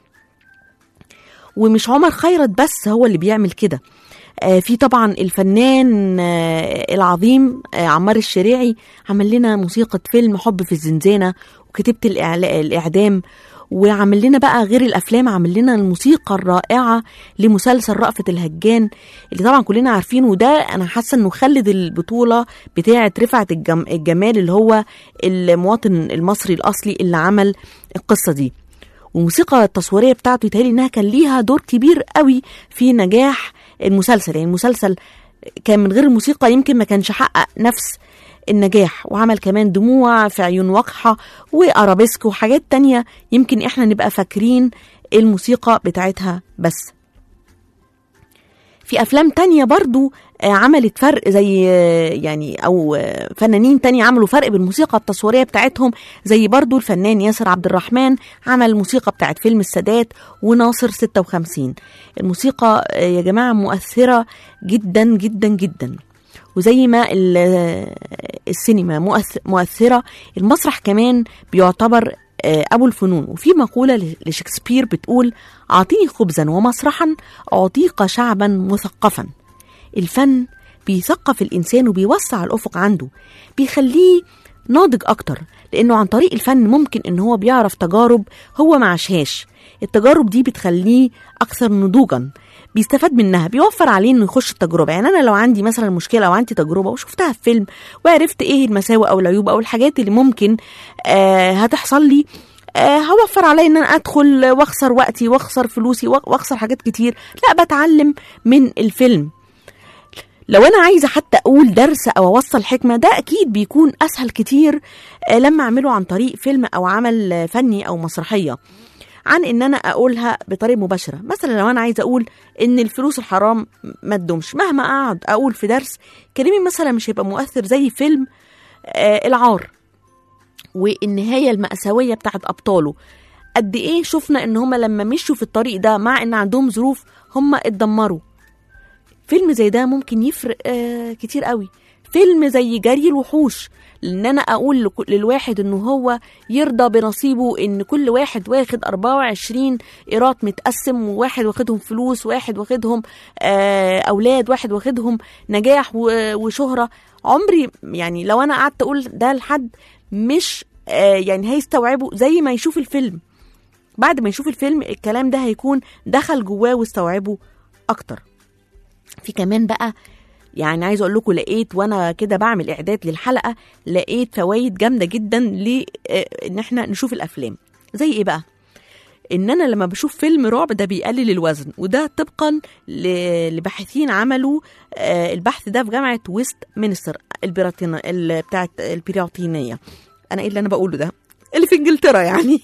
ومش عمر خيرت بس هو اللي بيعمل كده آه، في طبعا الفنان آه، العظيم آه، عمار الشريعي عمل لنا موسيقى فيلم حب في الزنزانة وكتيبة الإعلا- الإعدام وعمل لنا بقى غير الأفلام عمل لنا الموسيقى الرائعة لمسلسل رأفت الهجان اللي طبعا كلنا عارفينه وده أنا حاسة إنه خلد البطولة بتاعة رفعت الجم... الجمال اللي هو المواطن المصري الأصلي اللي عمل القصة دي والموسيقى التصويريه بتاعته يتهيألي انها كان ليها دور كبير قوي في نجاح المسلسل يعني المسلسل كان من غير الموسيقى يمكن ما كانش حقق نفس النجاح وعمل كمان دموع في عيون وقحة وأرابيسك وحاجات تانية يمكن احنا نبقى فاكرين الموسيقى بتاعتها بس في افلام تانية برضو آه، عملت فرق زي آه، يعني او آه، فنانين تانية عملوا فرق بالموسيقى التصويرية بتاعتهم زي برضو الفنان ياسر عبد الرحمن عمل الموسيقى بتاعت فيلم السادات وناصر 56 الموسيقى آه، يا جماعة مؤثرة جدا جدا جدا وزي ما ال- آه، السينما مؤث- مؤثرة المسرح كمان بيعتبر آه، أبو الفنون وفي مقولة ل- لشكسبير بتقول أعطيني خبزا ومسرحا أعطيك شعبا مثقفا الفن بيثقف الإنسان وبيوسع الأفق عنده بيخليه ناضج أكتر لأنه عن طريق الفن ممكن إن هو بيعرف تجارب هو ما عاشهاش التجارب دي بتخليه أكثر نضوجا بيستفاد منها بيوفر عليه انه يخش التجربه يعني انا لو عندي مثلا مشكله او عندي تجربه وشفتها في فيلم وعرفت ايه المساوئ او العيوب او الحاجات اللي ممكن آه هتحصل لي آه هوفر عليا ان انا ادخل واخسر وقتي واخسر فلوسي واخسر حاجات كتير لا بتعلم من الفيلم لو انا عايزه حتى اقول درس او اوصل حكمه ده اكيد بيكون اسهل كتير آه، لما اعمله عن طريق فيلم او عمل آه، فني او مسرحيه عن ان انا اقولها بطريقه مباشره مثلا لو انا عايزه اقول ان الفلوس الحرام ما تدومش مهما اقعد اقول في درس كلامي مثلا مش هيبقى مؤثر زي فيلم آه العار والنهايه المأساويه بتاعت ابطاله قد ايه شفنا ان هما لما مشوا في الطريق ده مع ان عندهم ظروف هما اتدمروا فيلم زي ده ممكن يفرق آه كتير قوي فيلم زي جري الوحوش ان انا اقول لكل- للواحد ان هو يرضى بنصيبه ان كل واحد واخد 24 ايراد متقسم وواحد واخدهم فلوس واحد واخدهم آه اولاد واحد واخدهم نجاح و- وشهرة عمري يعني لو انا قعدت اقول ده لحد مش آه يعني هيستوعبه زي ما يشوف الفيلم بعد ما يشوف الفيلم الكلام ده هيكون دخل جواه واستوعبه اكتر في كمان بقى يعني عايزه اقول لكم لقيت وانا كده بعمل اعداد للحلقه لقيت فوائد جامده جدا لان احنا نشوف الافلام زي ايه بقى ان انا لما بشوف فيلم رعب ده بيقلل الوزن وده طبقا ل- لباحثين عملوا آه، البحث ده في جامعه ويست مينستر البريطانيه ال- بتاعت البريطانيه انا ايه اللي انا بقوله ده اللي في انجلترا يعني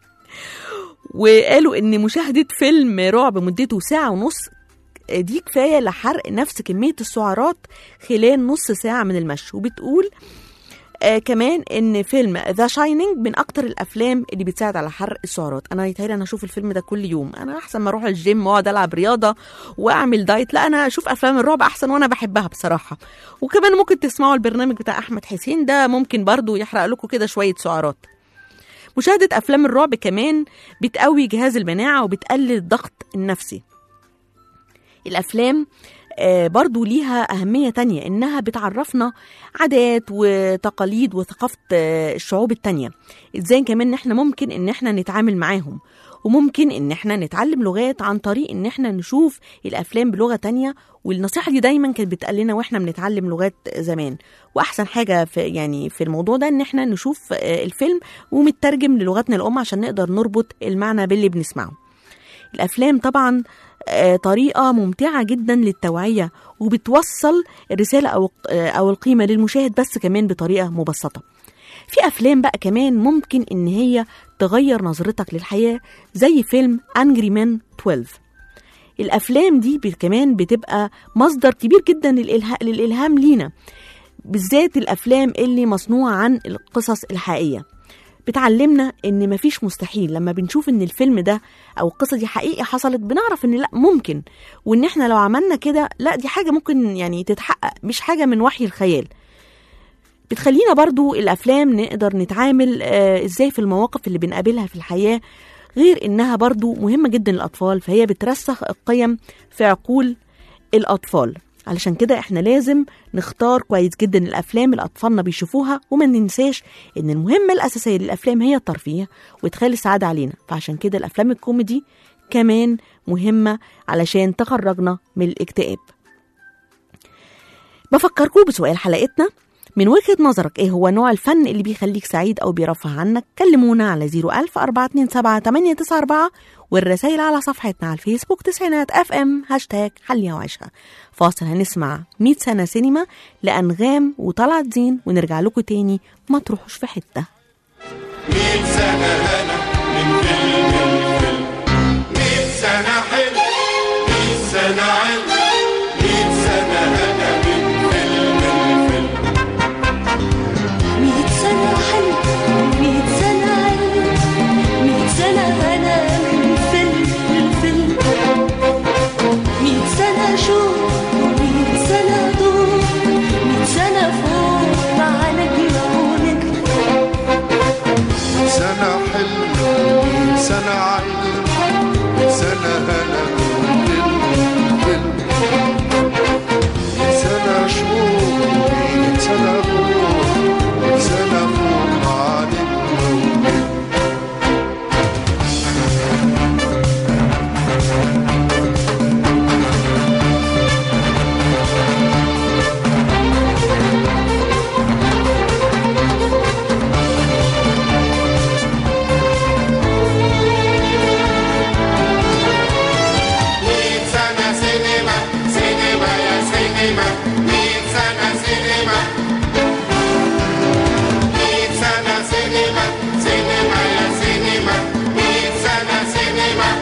وقالوا ان مشاهده فيلم رعب مدته ساعه ونص دي كفايه لحرق نفس كميه السعرات خلال نص ساعه من المشي وبتقول آه كمان ان فيلم ذا شاينينج من اكتر الافلام اللي بتساعد على حرق السعرات انا يتهيألي انا اشوف الفيلم ده كل يوم انا احسن ما اروح الجيم واقعد العب رياضه واعمل دايت لا انا اشوف افلام الرعب احسن وانا بحبها بصراحه وكمان ممكن تسمعوا البرنامج بتاع احمد حسين ده ممكن برضو يحرق لكم كده شويه سعرات مشاهده افلام الرعب كمان بتقوي جهاز المناعه وبتقلل الضغط النفسي الافلام آه، برضو ليها أهمية تانية إنها بتعرفنا عادات وتقاليد وثقافة آه، الشعوب التانية إزاي كمان إن إحنا ممكن إن إحنا نتعامل معاهم وممكن إن إحنا نتعلم لغات عن طريق إن إحنا نشوف الأفلام بلغة تانية والنصيحة دي دايما كانت بتقال لنا وإحنا بنتعلم لغات زمان وأحسن حاجة في يعني في الموضوع ده إن إحنا نشوف آه، الفيلم ومترجم للغتنا الأم عشان نقدر نربط المعنى باللي بنسمعه الافلام طبعا آه، طريقة ممتعة جدا للتوعية وبتوصل الرسالة أو آه، أو القيمة للمشاهد بس كمان بطريقة مبسطة في أفلام بقى كمان ممكن إن هي تغير نظرتك للحياة زي فيلم أنجري مان 12 الأفلام دي بت- كمان بتبقى مصدر كبير جدا للإلها- للإلهام لينا بالذات الأفلام اللي مصنوعة عن القصص الحقيقية بتعلمنا ان مفيش مستحيل لما بنشوف ان الفيلم ده او القصه دي حقيقي حصلت بنعرف ان لا ممكن وان احنا لو عملنا كده لا دي حاجه ممكن يعني تتحقق مش حاجه من وحي الخيال بتخلينا برضو الافلام نقدر نتعامل آه ازاي في المواقف اللي بنقابلها في الحياه غير انها برضو مهمه جدا للاطفال فهي بترسخ القيم في عقول الاطفال علشان كده احنا لازم نختار كويس جدا الافلام اللي اطفالنا بيشوفوها وما ننساش ان المهمه الاساسيه للافلام هي الترفيه وادخال السعاده علينا فعشان كده الافلام الكوميدي كمان مهمه علشان تخرجنا من الاكتئاب بفكركم بسؤال حلقتنا من وجهة نظرك ايه هو نوع الفن اللي بيخليك سعيد او بيرفه عنك كلمونا على 01000 427 894 والرسائل على صفحتنا على الفيسبوك تسعينات اف ام هاشتاج حليا وعيشها فاصل هنسمع 100 سنة سينما لأنغام وطلعت زين ونرجع لكم تاني ما تروحوش في حتة مية سنة هنا من فيلم الفيلم مية سنة حلم مية سنة علم مية سنة هنا من فيلم الفيلم مية سنة حلم مية سنة علم مية سنة هنا من فيلم للفيلم مية سنة شوق مية سنة ضوء مية سنة فوق مع نجمة ونجم سنة حلم مية سنة علم مية سنة هنا من فيلم الفيلم مية سنة شوق مية سنة روح مية سنة فوق مع نجم ونجم مية سنة سينما سينما يا سينما مية سنة سينما مية سنة سينما سينما يا سينما مية سنة سينما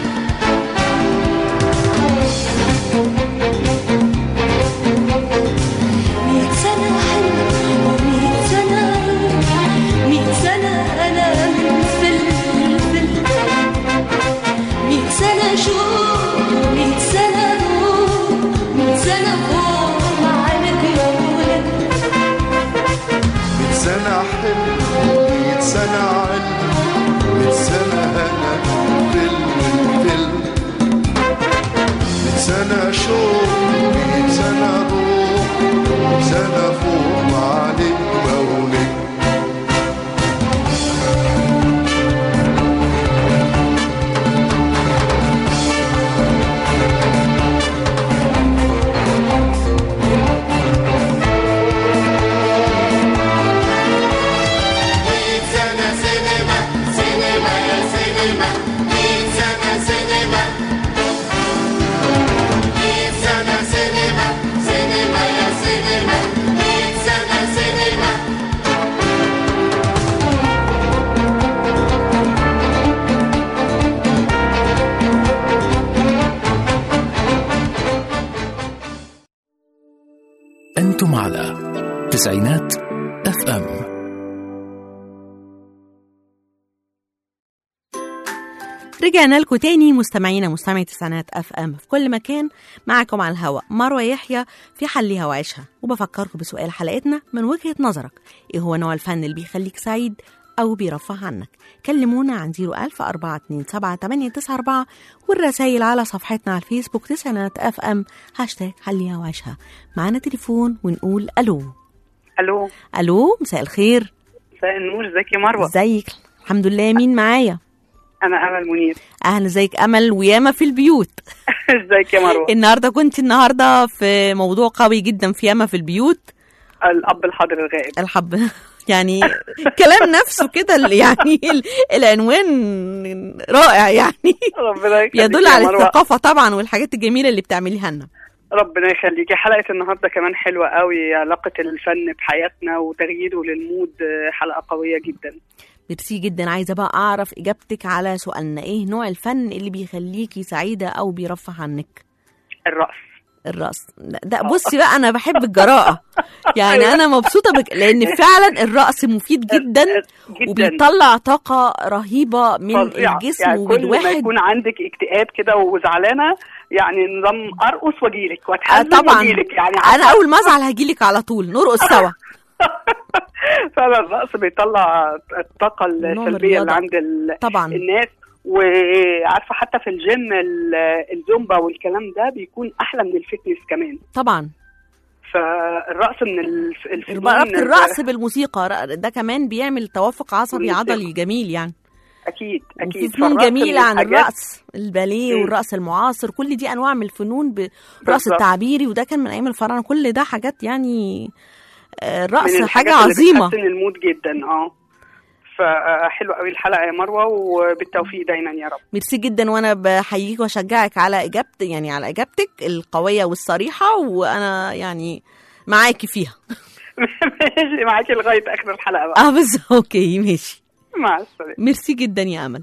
مية سنة حلم ومية سنة علم مية سنة أنا من فيلم للفيلم مية سنة شوق مية سنة نور مية سنة فوق مع نجمة ونجم مية سنة حلم مية سنة علم مية سنة هنا فيلم الفيلم مية سنة شوق مية سنة روح مية سنة فوق مع نجمة ونجم مية سنة سينما سينما يا سينما مية سنة سينما مية سنة سينما سينما يا سينما مية سنة سينما أنتم على تسعينات اف ام رجعنا لكم تاني مستمعينا مستمعي تسعينات اف ام في كل مكان معكم على الهواء مروه يحيى في حليها وعيشها وبفكركم بسؤال حلقتنا من وجهه نظرك ايه هو نوع الفن اللي بيخليك سعيد او بيرفه عنك كلمونا عن 01000 427 والرسائل على صفحتنا على الفيسبوك تسعينات اف ام هاشتاج حليها وعيشها معانا تليفون ونقول الو الو الو مساء الخير مساء النور ازيك يا مروه ازيك الحمد لله مين معايا انا امل منير اهلا ازيك امل وياما في البيوت ازيك يا مروه النهارده كنت النهارده في موضوع قوي جدا في ياما في البيوت الاب الحاضر الغائب الحب يعني كلام نفسه كده اللي يعني ال- العنوان رائع يعني ربنا يخليكي يدل يا على مروة. الثقافة طبعا والحاجات الجميلة اللي بتعمليها لنا ربنا يخليكي حلقه النهارده كمان حلوه قوي علاقه الفن بحياتنا وتغييره للمود آه، حلقه قويه جدا ميرسي جدا عايزة بقى أعرف إجابتك على سؤالنا إيه نوع الفن اللي بيخليكي سعيدة أو بيرفه عنك الرقص الرقص لا، ده بصي بقى أنا بحب الجراءة يعني أنا مبسوطة بك لأن فعلا الرقص مفيد جدا جدا وبيطلع طاقة رهيبة من فظيعة. الجسم يعني كل ما والواحد يكون عندك اكتئاب كده وزعلانه يعني نظام ارقص واجيلك آه واتحزن طبعا واجيلك يعني انا اول ما ازعل هجيلك على طول نرقص سوا فعلا الرقص بيطلع الطاقه السلبيه اللي الرياضة. عند ال... طبعا الناس وعارفه حتى في الجيم ال- الزومبا والكلام ده بيكون احلى من الفتنس كمان طبعا فالرقص من الف- الفنون ربط الرقص بالموسيقى ر- ده كمان بيعمل توافق عصبي بالموسيقى. عضلي جميل يعني اكيد وفي اكيد فنون فالرقص جميلة من عن الحاجات- الرقص الباليه مم. والرقص المعاصر كل دي أنواع من الفنون بالرقص بالظبط. التعبيري وده كان من أيام الفراعنة كل ده حاجات يعني آه، الرقص من حاجة الحاجات اللي عظيمة بتحسن المود جدا اه فحلوه قوي الحلقه يا مروه وبالتوفيق دايما يا رب ميرسي جدا وانا بحييك واشجعك على اجابت يعني على اجابتك القويه والصريحه وانا يعني معاكي فيها ماشي معاكي لغايه اخر الحلقه بقى اه بس اوكي ماشي مع السلامه ميرسي جدا يا امل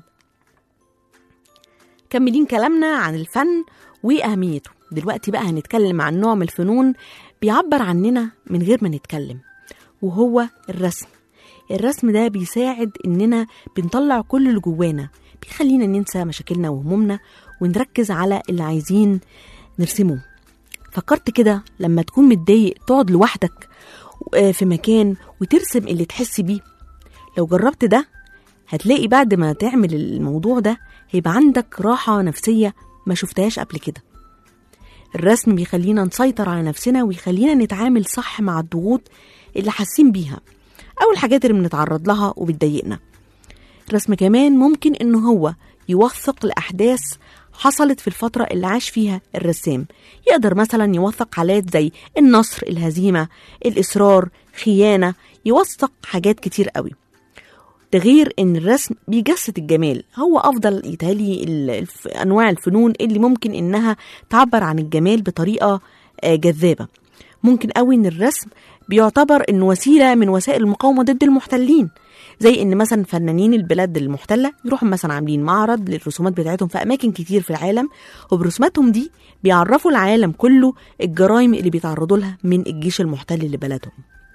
كملين كلامنا عن الفن واهميته دلوقتي بقى هنتكلم عن نوع من الفنون بيعبر عننا من غير ما نتكلم وهو الرسم الرسم ده بيساعد اننا بنطلع كل اللي جوانا بيخلينا ننسى مشاكلنا وهمومنا ونركز على اللي عايزين نرسمه فكرت كده لما تكون متضايق تقعد لوحدك آه، في مكان وترسم اللي تحس بيه لو جربت ده هتلاقي بعد ما تعمل الموضوع ده هيبقى عندك راحة نفسية ما شفتهاش قبل كده الرسم بيخلينا نسيطر على نفسنا ويخلينا نتعامل صح مع الضغوط اللي حاسين بيها أو الحاجات اللي بنتعرض لها وبتضايقنا الرسم كمان ممكن إن هو يوثق لأحداث حصلت في الفترة اللي عاش فيها الرسام يقدر مثلا يوثق حالات زي النصر الهزيمة الإصرار خيانة يوثق حاجات كتير قوي ده غير ان الرسم بيجسد الجمال هو افضل يتهيألي ال- الف- انواع الفنون اللي ممكن انها تعبر عن الجمال بطريقه آه، جذابه ممكن قوي ان الرسم بيعتبر انه وسيله من وسائل المقاومه ضد المحتلين زي ان مثلا فنانين البلاد المحتله يروحوا مثلا عاملين معرض للرسومات بتاعتهم في اماكن كتير في العالم وبرسوماتهم دي بيعرفوا العالم كله الجرائم اللي بيتعرضوا لها من الجيش المحتل لبلدهم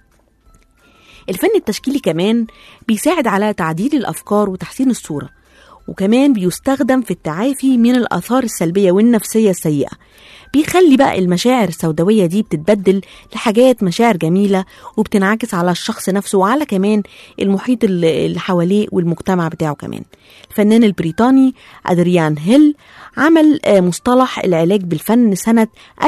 الفن التشكيلي كمان بيساعد على تعديل الأفكار وتحسين الصورة وكمان بيستخدم في التعافي من الآثار السلبية والنفسية السيئة بيخلي بقى المشاعر السوداوية دي بتتبدل لحاجات مشاعر جميلة وبتنعكس على الشخص نفسه وعلى كمان المحيط اللي اللي حواليه والمجتمع بتاعه كمان الفنان البريطاني أدريان هيل عمل آه، مصطلح العلاج بالفن سنة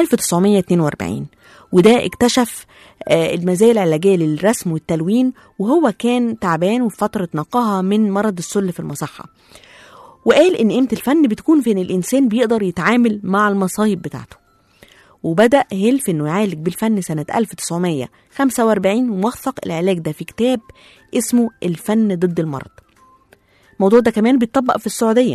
1942 وده اكتشف آه، المزايا العلاجية للرسم والتلوين وهو كان تعبان وفي فترة نقاهة من مرض السل في المصحة وقال إن قيمة الفن بتكون في إن الإنسان بيقدر يتعامل مع المصايب بتاعته وبدأ هيل في إنه يعالج بالفن سنة 1945 ووثق العلاج ده في كتاب اسمه الفن ضد المرض الموضوع ده كمان بيتطبق في السعودية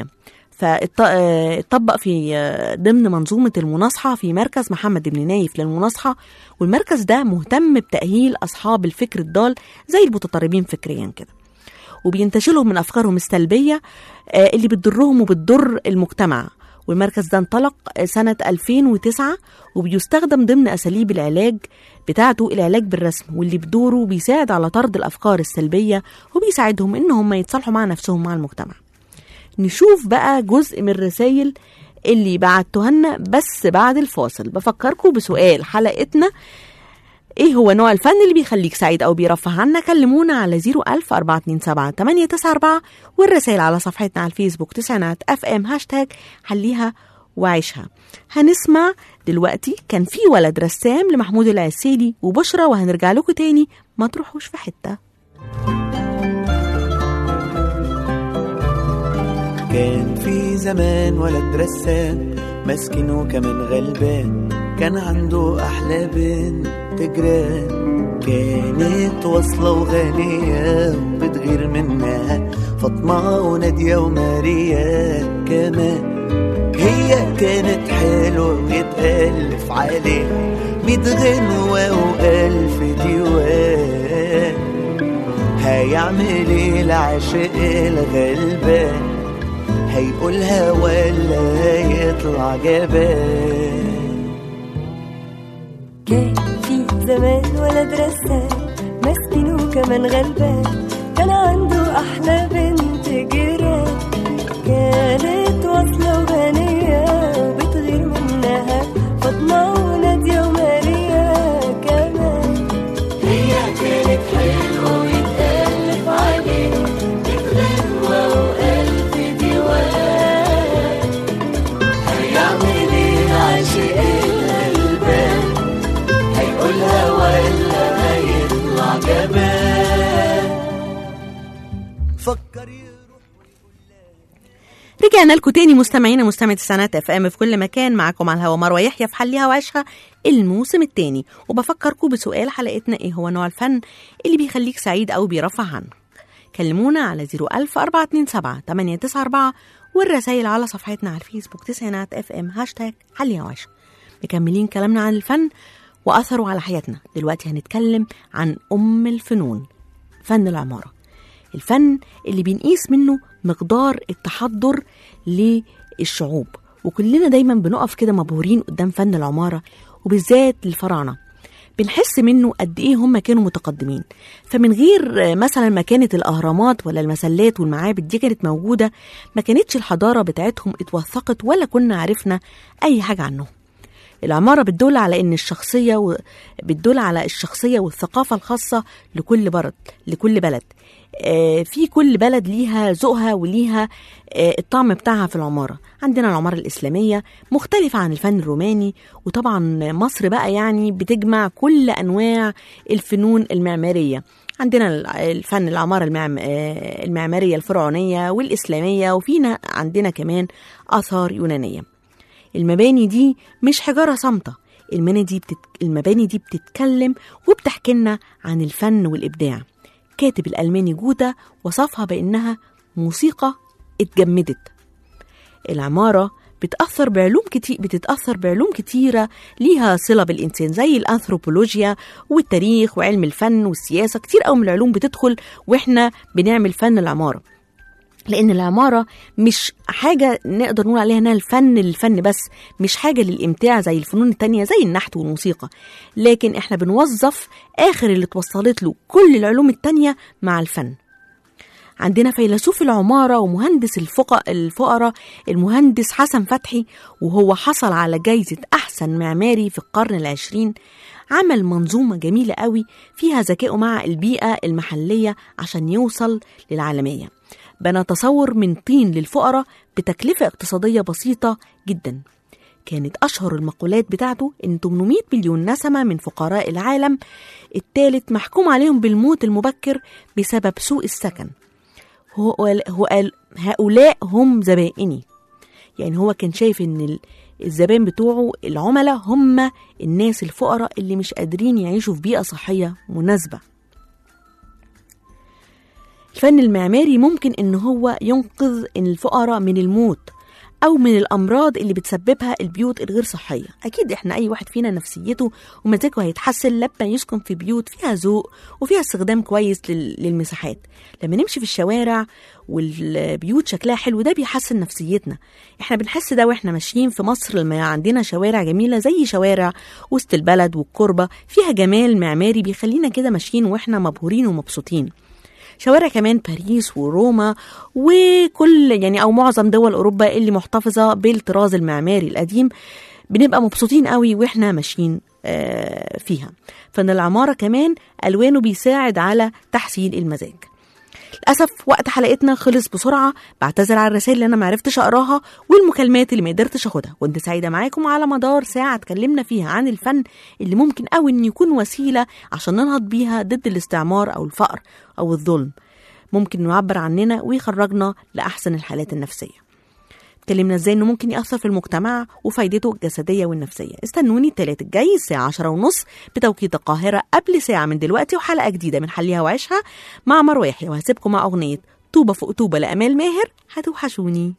فاتطبق في آه، ضمن منظومة المناصحة في مركز محمد بن نايف للمناصحة والمركز ده مهتم بتأهيل أصحاب الفكر الضال زي المتطربين فكريا كده وبينتشلهم من أفكارهم السلبية آه، اللي بتضرهم وبتضر المجتمع والمركز ده انطلق سنة 2009 وبيستخدم ضمن أساليب العلاج بتاعته العلاج بالرسم واللي بدوره بيساعد على طرد الأفكار السلبية وبيساعدهم إن هم يتصالحوا مع نفسهم مع المجتمع نشوف بقى جزء من الرسائل اللي بعتوها لنا بس بعد الفاصل بفكركم بسؤال حلقتنا ايه هو نوع الفن اللي بيخليك سعيد او بيرفه عنا كلمونا على 01000 427 894 والرسائل على صفحتنا على الفيسبوك تسعينات اف ام هاشتاج حليها وعيشها هنسمع دلوقتي كان في ولد رسام لمحمود العسيلي وبشرى وهنرجع لكم تاني ما تروحوش في حته كان في زمان ولد رسام مسكين وكمان غلبان كان عنده أحلى بنت جيران كانت واصلة وغنية بتغير منها فاطمة ونادية وماريا كمان هي كانت حلوة ويتألف عليها ميت غنوة وألف ديوان هيعمل ايه العاشق الغلبان هيقولها ولا هيطلع جبان كان في زمان ولد رسام مسكين وكمان غلبان كان عنده أحلى بنت جيران كانت واصلة وغنية وبتغير منها فاطمة ونادية وماريا كمان هي كانت حلوة ويتألف عليها بتغنوة وألف ديوان هيعمل ايه العاشق الغلبان هيقولها ولا هيطلع جبان فكر رجعنا لكم تاني مستمعينا مستمعة السنات اف ام في كل مكان معاكم على الهوا مروه يحيى في حليها وعيشها الموسم التاني وبفكركم بسؤال حلقتنا ايه هو نوع الفن اللي بيخليك سعيد او بيرفع عنك كلمونا على 01000 427 894 والرسائل على صفحتنا على الفيسبوك تسعينات اف ام هاشتاج حليها وعيشها مكملين كلامنا عن الفن واثره على حياتنا دلوقتي هنتكلم عن ام الفنون فن العماره الفن اللي بنقيس منه مقدار التحضر للشعوب وكلنا دايما بنقف كده مبهورين قدام فن العمارة وبالذات الفراعنة بنحس منه قد ايه هم كانوا متقدمين فمن غير آه، مثلا ما كانت الاهرامات ولا المسلات والمعابد دي كانت موجوده ما كانتش الحضاره بتاعتهم اتوثقت ولا كنا عرفنا اي حاجه عنهم العمارة بتدل على إن الشخصية و... بتدل على الشخصية والثقافة الخاصة لكل بلد لكل بلد آه، في كل بلد ليها ذوقها وليها آه، الطعم بتاعها في العمارة عندنا العمارة الإسلامية مختلفة عن الفن الروماني وطبعا مصر بقى يعني بتجمع كل أنواع الفنون المعمارية عندنا ال- الفن العمارة المعم... آه، المعمارية الفرعونية والإسلامية وفينا عندنا كمان آثار يونانية المباني دي مش حجارة صامتة المباني دي بتت... المباني دي بتتكلم وبتحكي لنا عن الفن والإبداع كاتب الألماني جوتا وصفها بأنها موسيقى اتجمدت العمارة بتأثر بعلوم كتير بتتأثر بعلوم كتيرة ليها صلة بالإنسان زي الأنثروبولوجيا والتاريخ وعلم الفن والسياسة كتير أوي من العلوم بتدخل وإحنا بنعمل فن العمارة لان العماره مش حاجه نقدر نقول عليها انها الفن للفن بس مش حاجه للامتاع زي الفنون التانية زي النحت والموسيقى لكن احنا بنوظف اخر اللي اتوصلت له كل العلوم التانية مع الفن عندنا فيلسوف العمارة ومهندس الفقراء الفقراء المهندس حسن فتحي وهو حصل على جايزة أحسن معماري في القرن العشرين عمل منظومة جميلة قوي فيها ذكائه مع البيئة المحلية عشان يوصل للعالمية بنى تصور من طين للفقراء بتكلفة اقتصادية بسيطة جدا كانت أشهر المقولات بتاعته إن 800 مليون نسمة من فقراء العالم الثالث محكوم عليهم بالموت المبكر بسبب سوء السكن هو هو قال هؤلاء هم زبائني يعني هو كان شايف ان ال- الزبائن بتوعه العملاء هم الناس الفقراء اللي مش قادرين يعيشوا في بيئة صحية مناسبة الفن المعماري ممكن ان هو ينقذ الفقراء من الموت او من الامراض اللي بتسببها البيوت الغير صحيه اكيد احنا اي واحد فينا نفسيته ومزاجه هيتحسن لما يسكن في بيوت فيها ذوق وفيها استخدام كويس لل- للمساحات لما نمشي في الشوارع والبيوت شكلها حلو ده بيحسن نفسيتنا احنا بنحس ده واحنا ماشيين في مصر لما عندنا شوارع جميله زي شوارع وسط البلد والكربه فيها جمال معماري بيخلينا كده ماشيين واحنا مبهورين ومبسوطين شوارع كمان باريس وروما وكل يعني او معظم دول اوروبا اللي محتفظه بالطراز المعماري القديم بنبقى مبسوطين قوي واحنا ماشيين آه، فيها فان العماره كمان الوانه بيساعد على تحسين المزاج للاسف وقت حلقتنا خلص بسرعه بعتذر على الرسائل اللي انا معرفتش اقراها والمكالمات اللي ما قدرتش اخدها كنت سعيده معاكم على مدار ساعه اتكلمنا فيها عن الفن اللي ممكن قوي ان يكون وسيله عشان ننهض بيها ضد الاستعمار او الفقر او الظلم ممكن يعبر عننا ويخرجنا لاحسن الحالات النفسيه اتكلمنا ازاي انه ممكن يأثر في المجتمع وفايدته الجسدية والنفسية استنوني التلات الجاي الساعة عشرة ونص بتوقيت القاهرة قبل ساعة من دلوقتي وحلقة جديدة من حليها وعيشها مع مروة يحيى وهسيبكم مع أغنية طوبة فوق طوبة لأمال ماهر هتوحشوني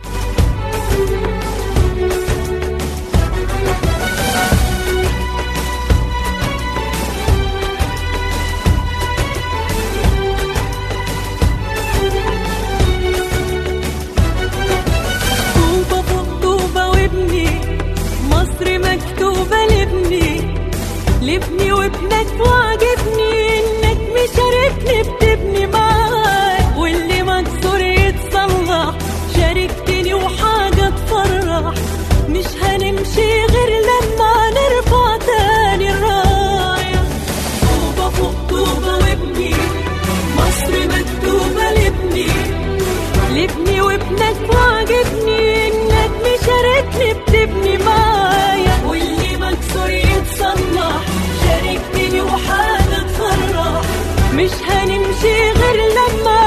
طوبة فوق طوبة وابني مصر مكتوبة لابني لابني وابنك وعجبني انك مشاركني بتبني معاك واللي مكسور يتصلح شاركتني وحاجة تفرح مش هنمشي غير لما نرفع تاني الراية طوبة فوق طوبة وابني مصر مكتوبة لابني لابني وابنك وعجبني انك مشاركني بتبني معايا واللي مكسور يتصلح شاركتني وحاجة تفرح مش هنمشي غير لما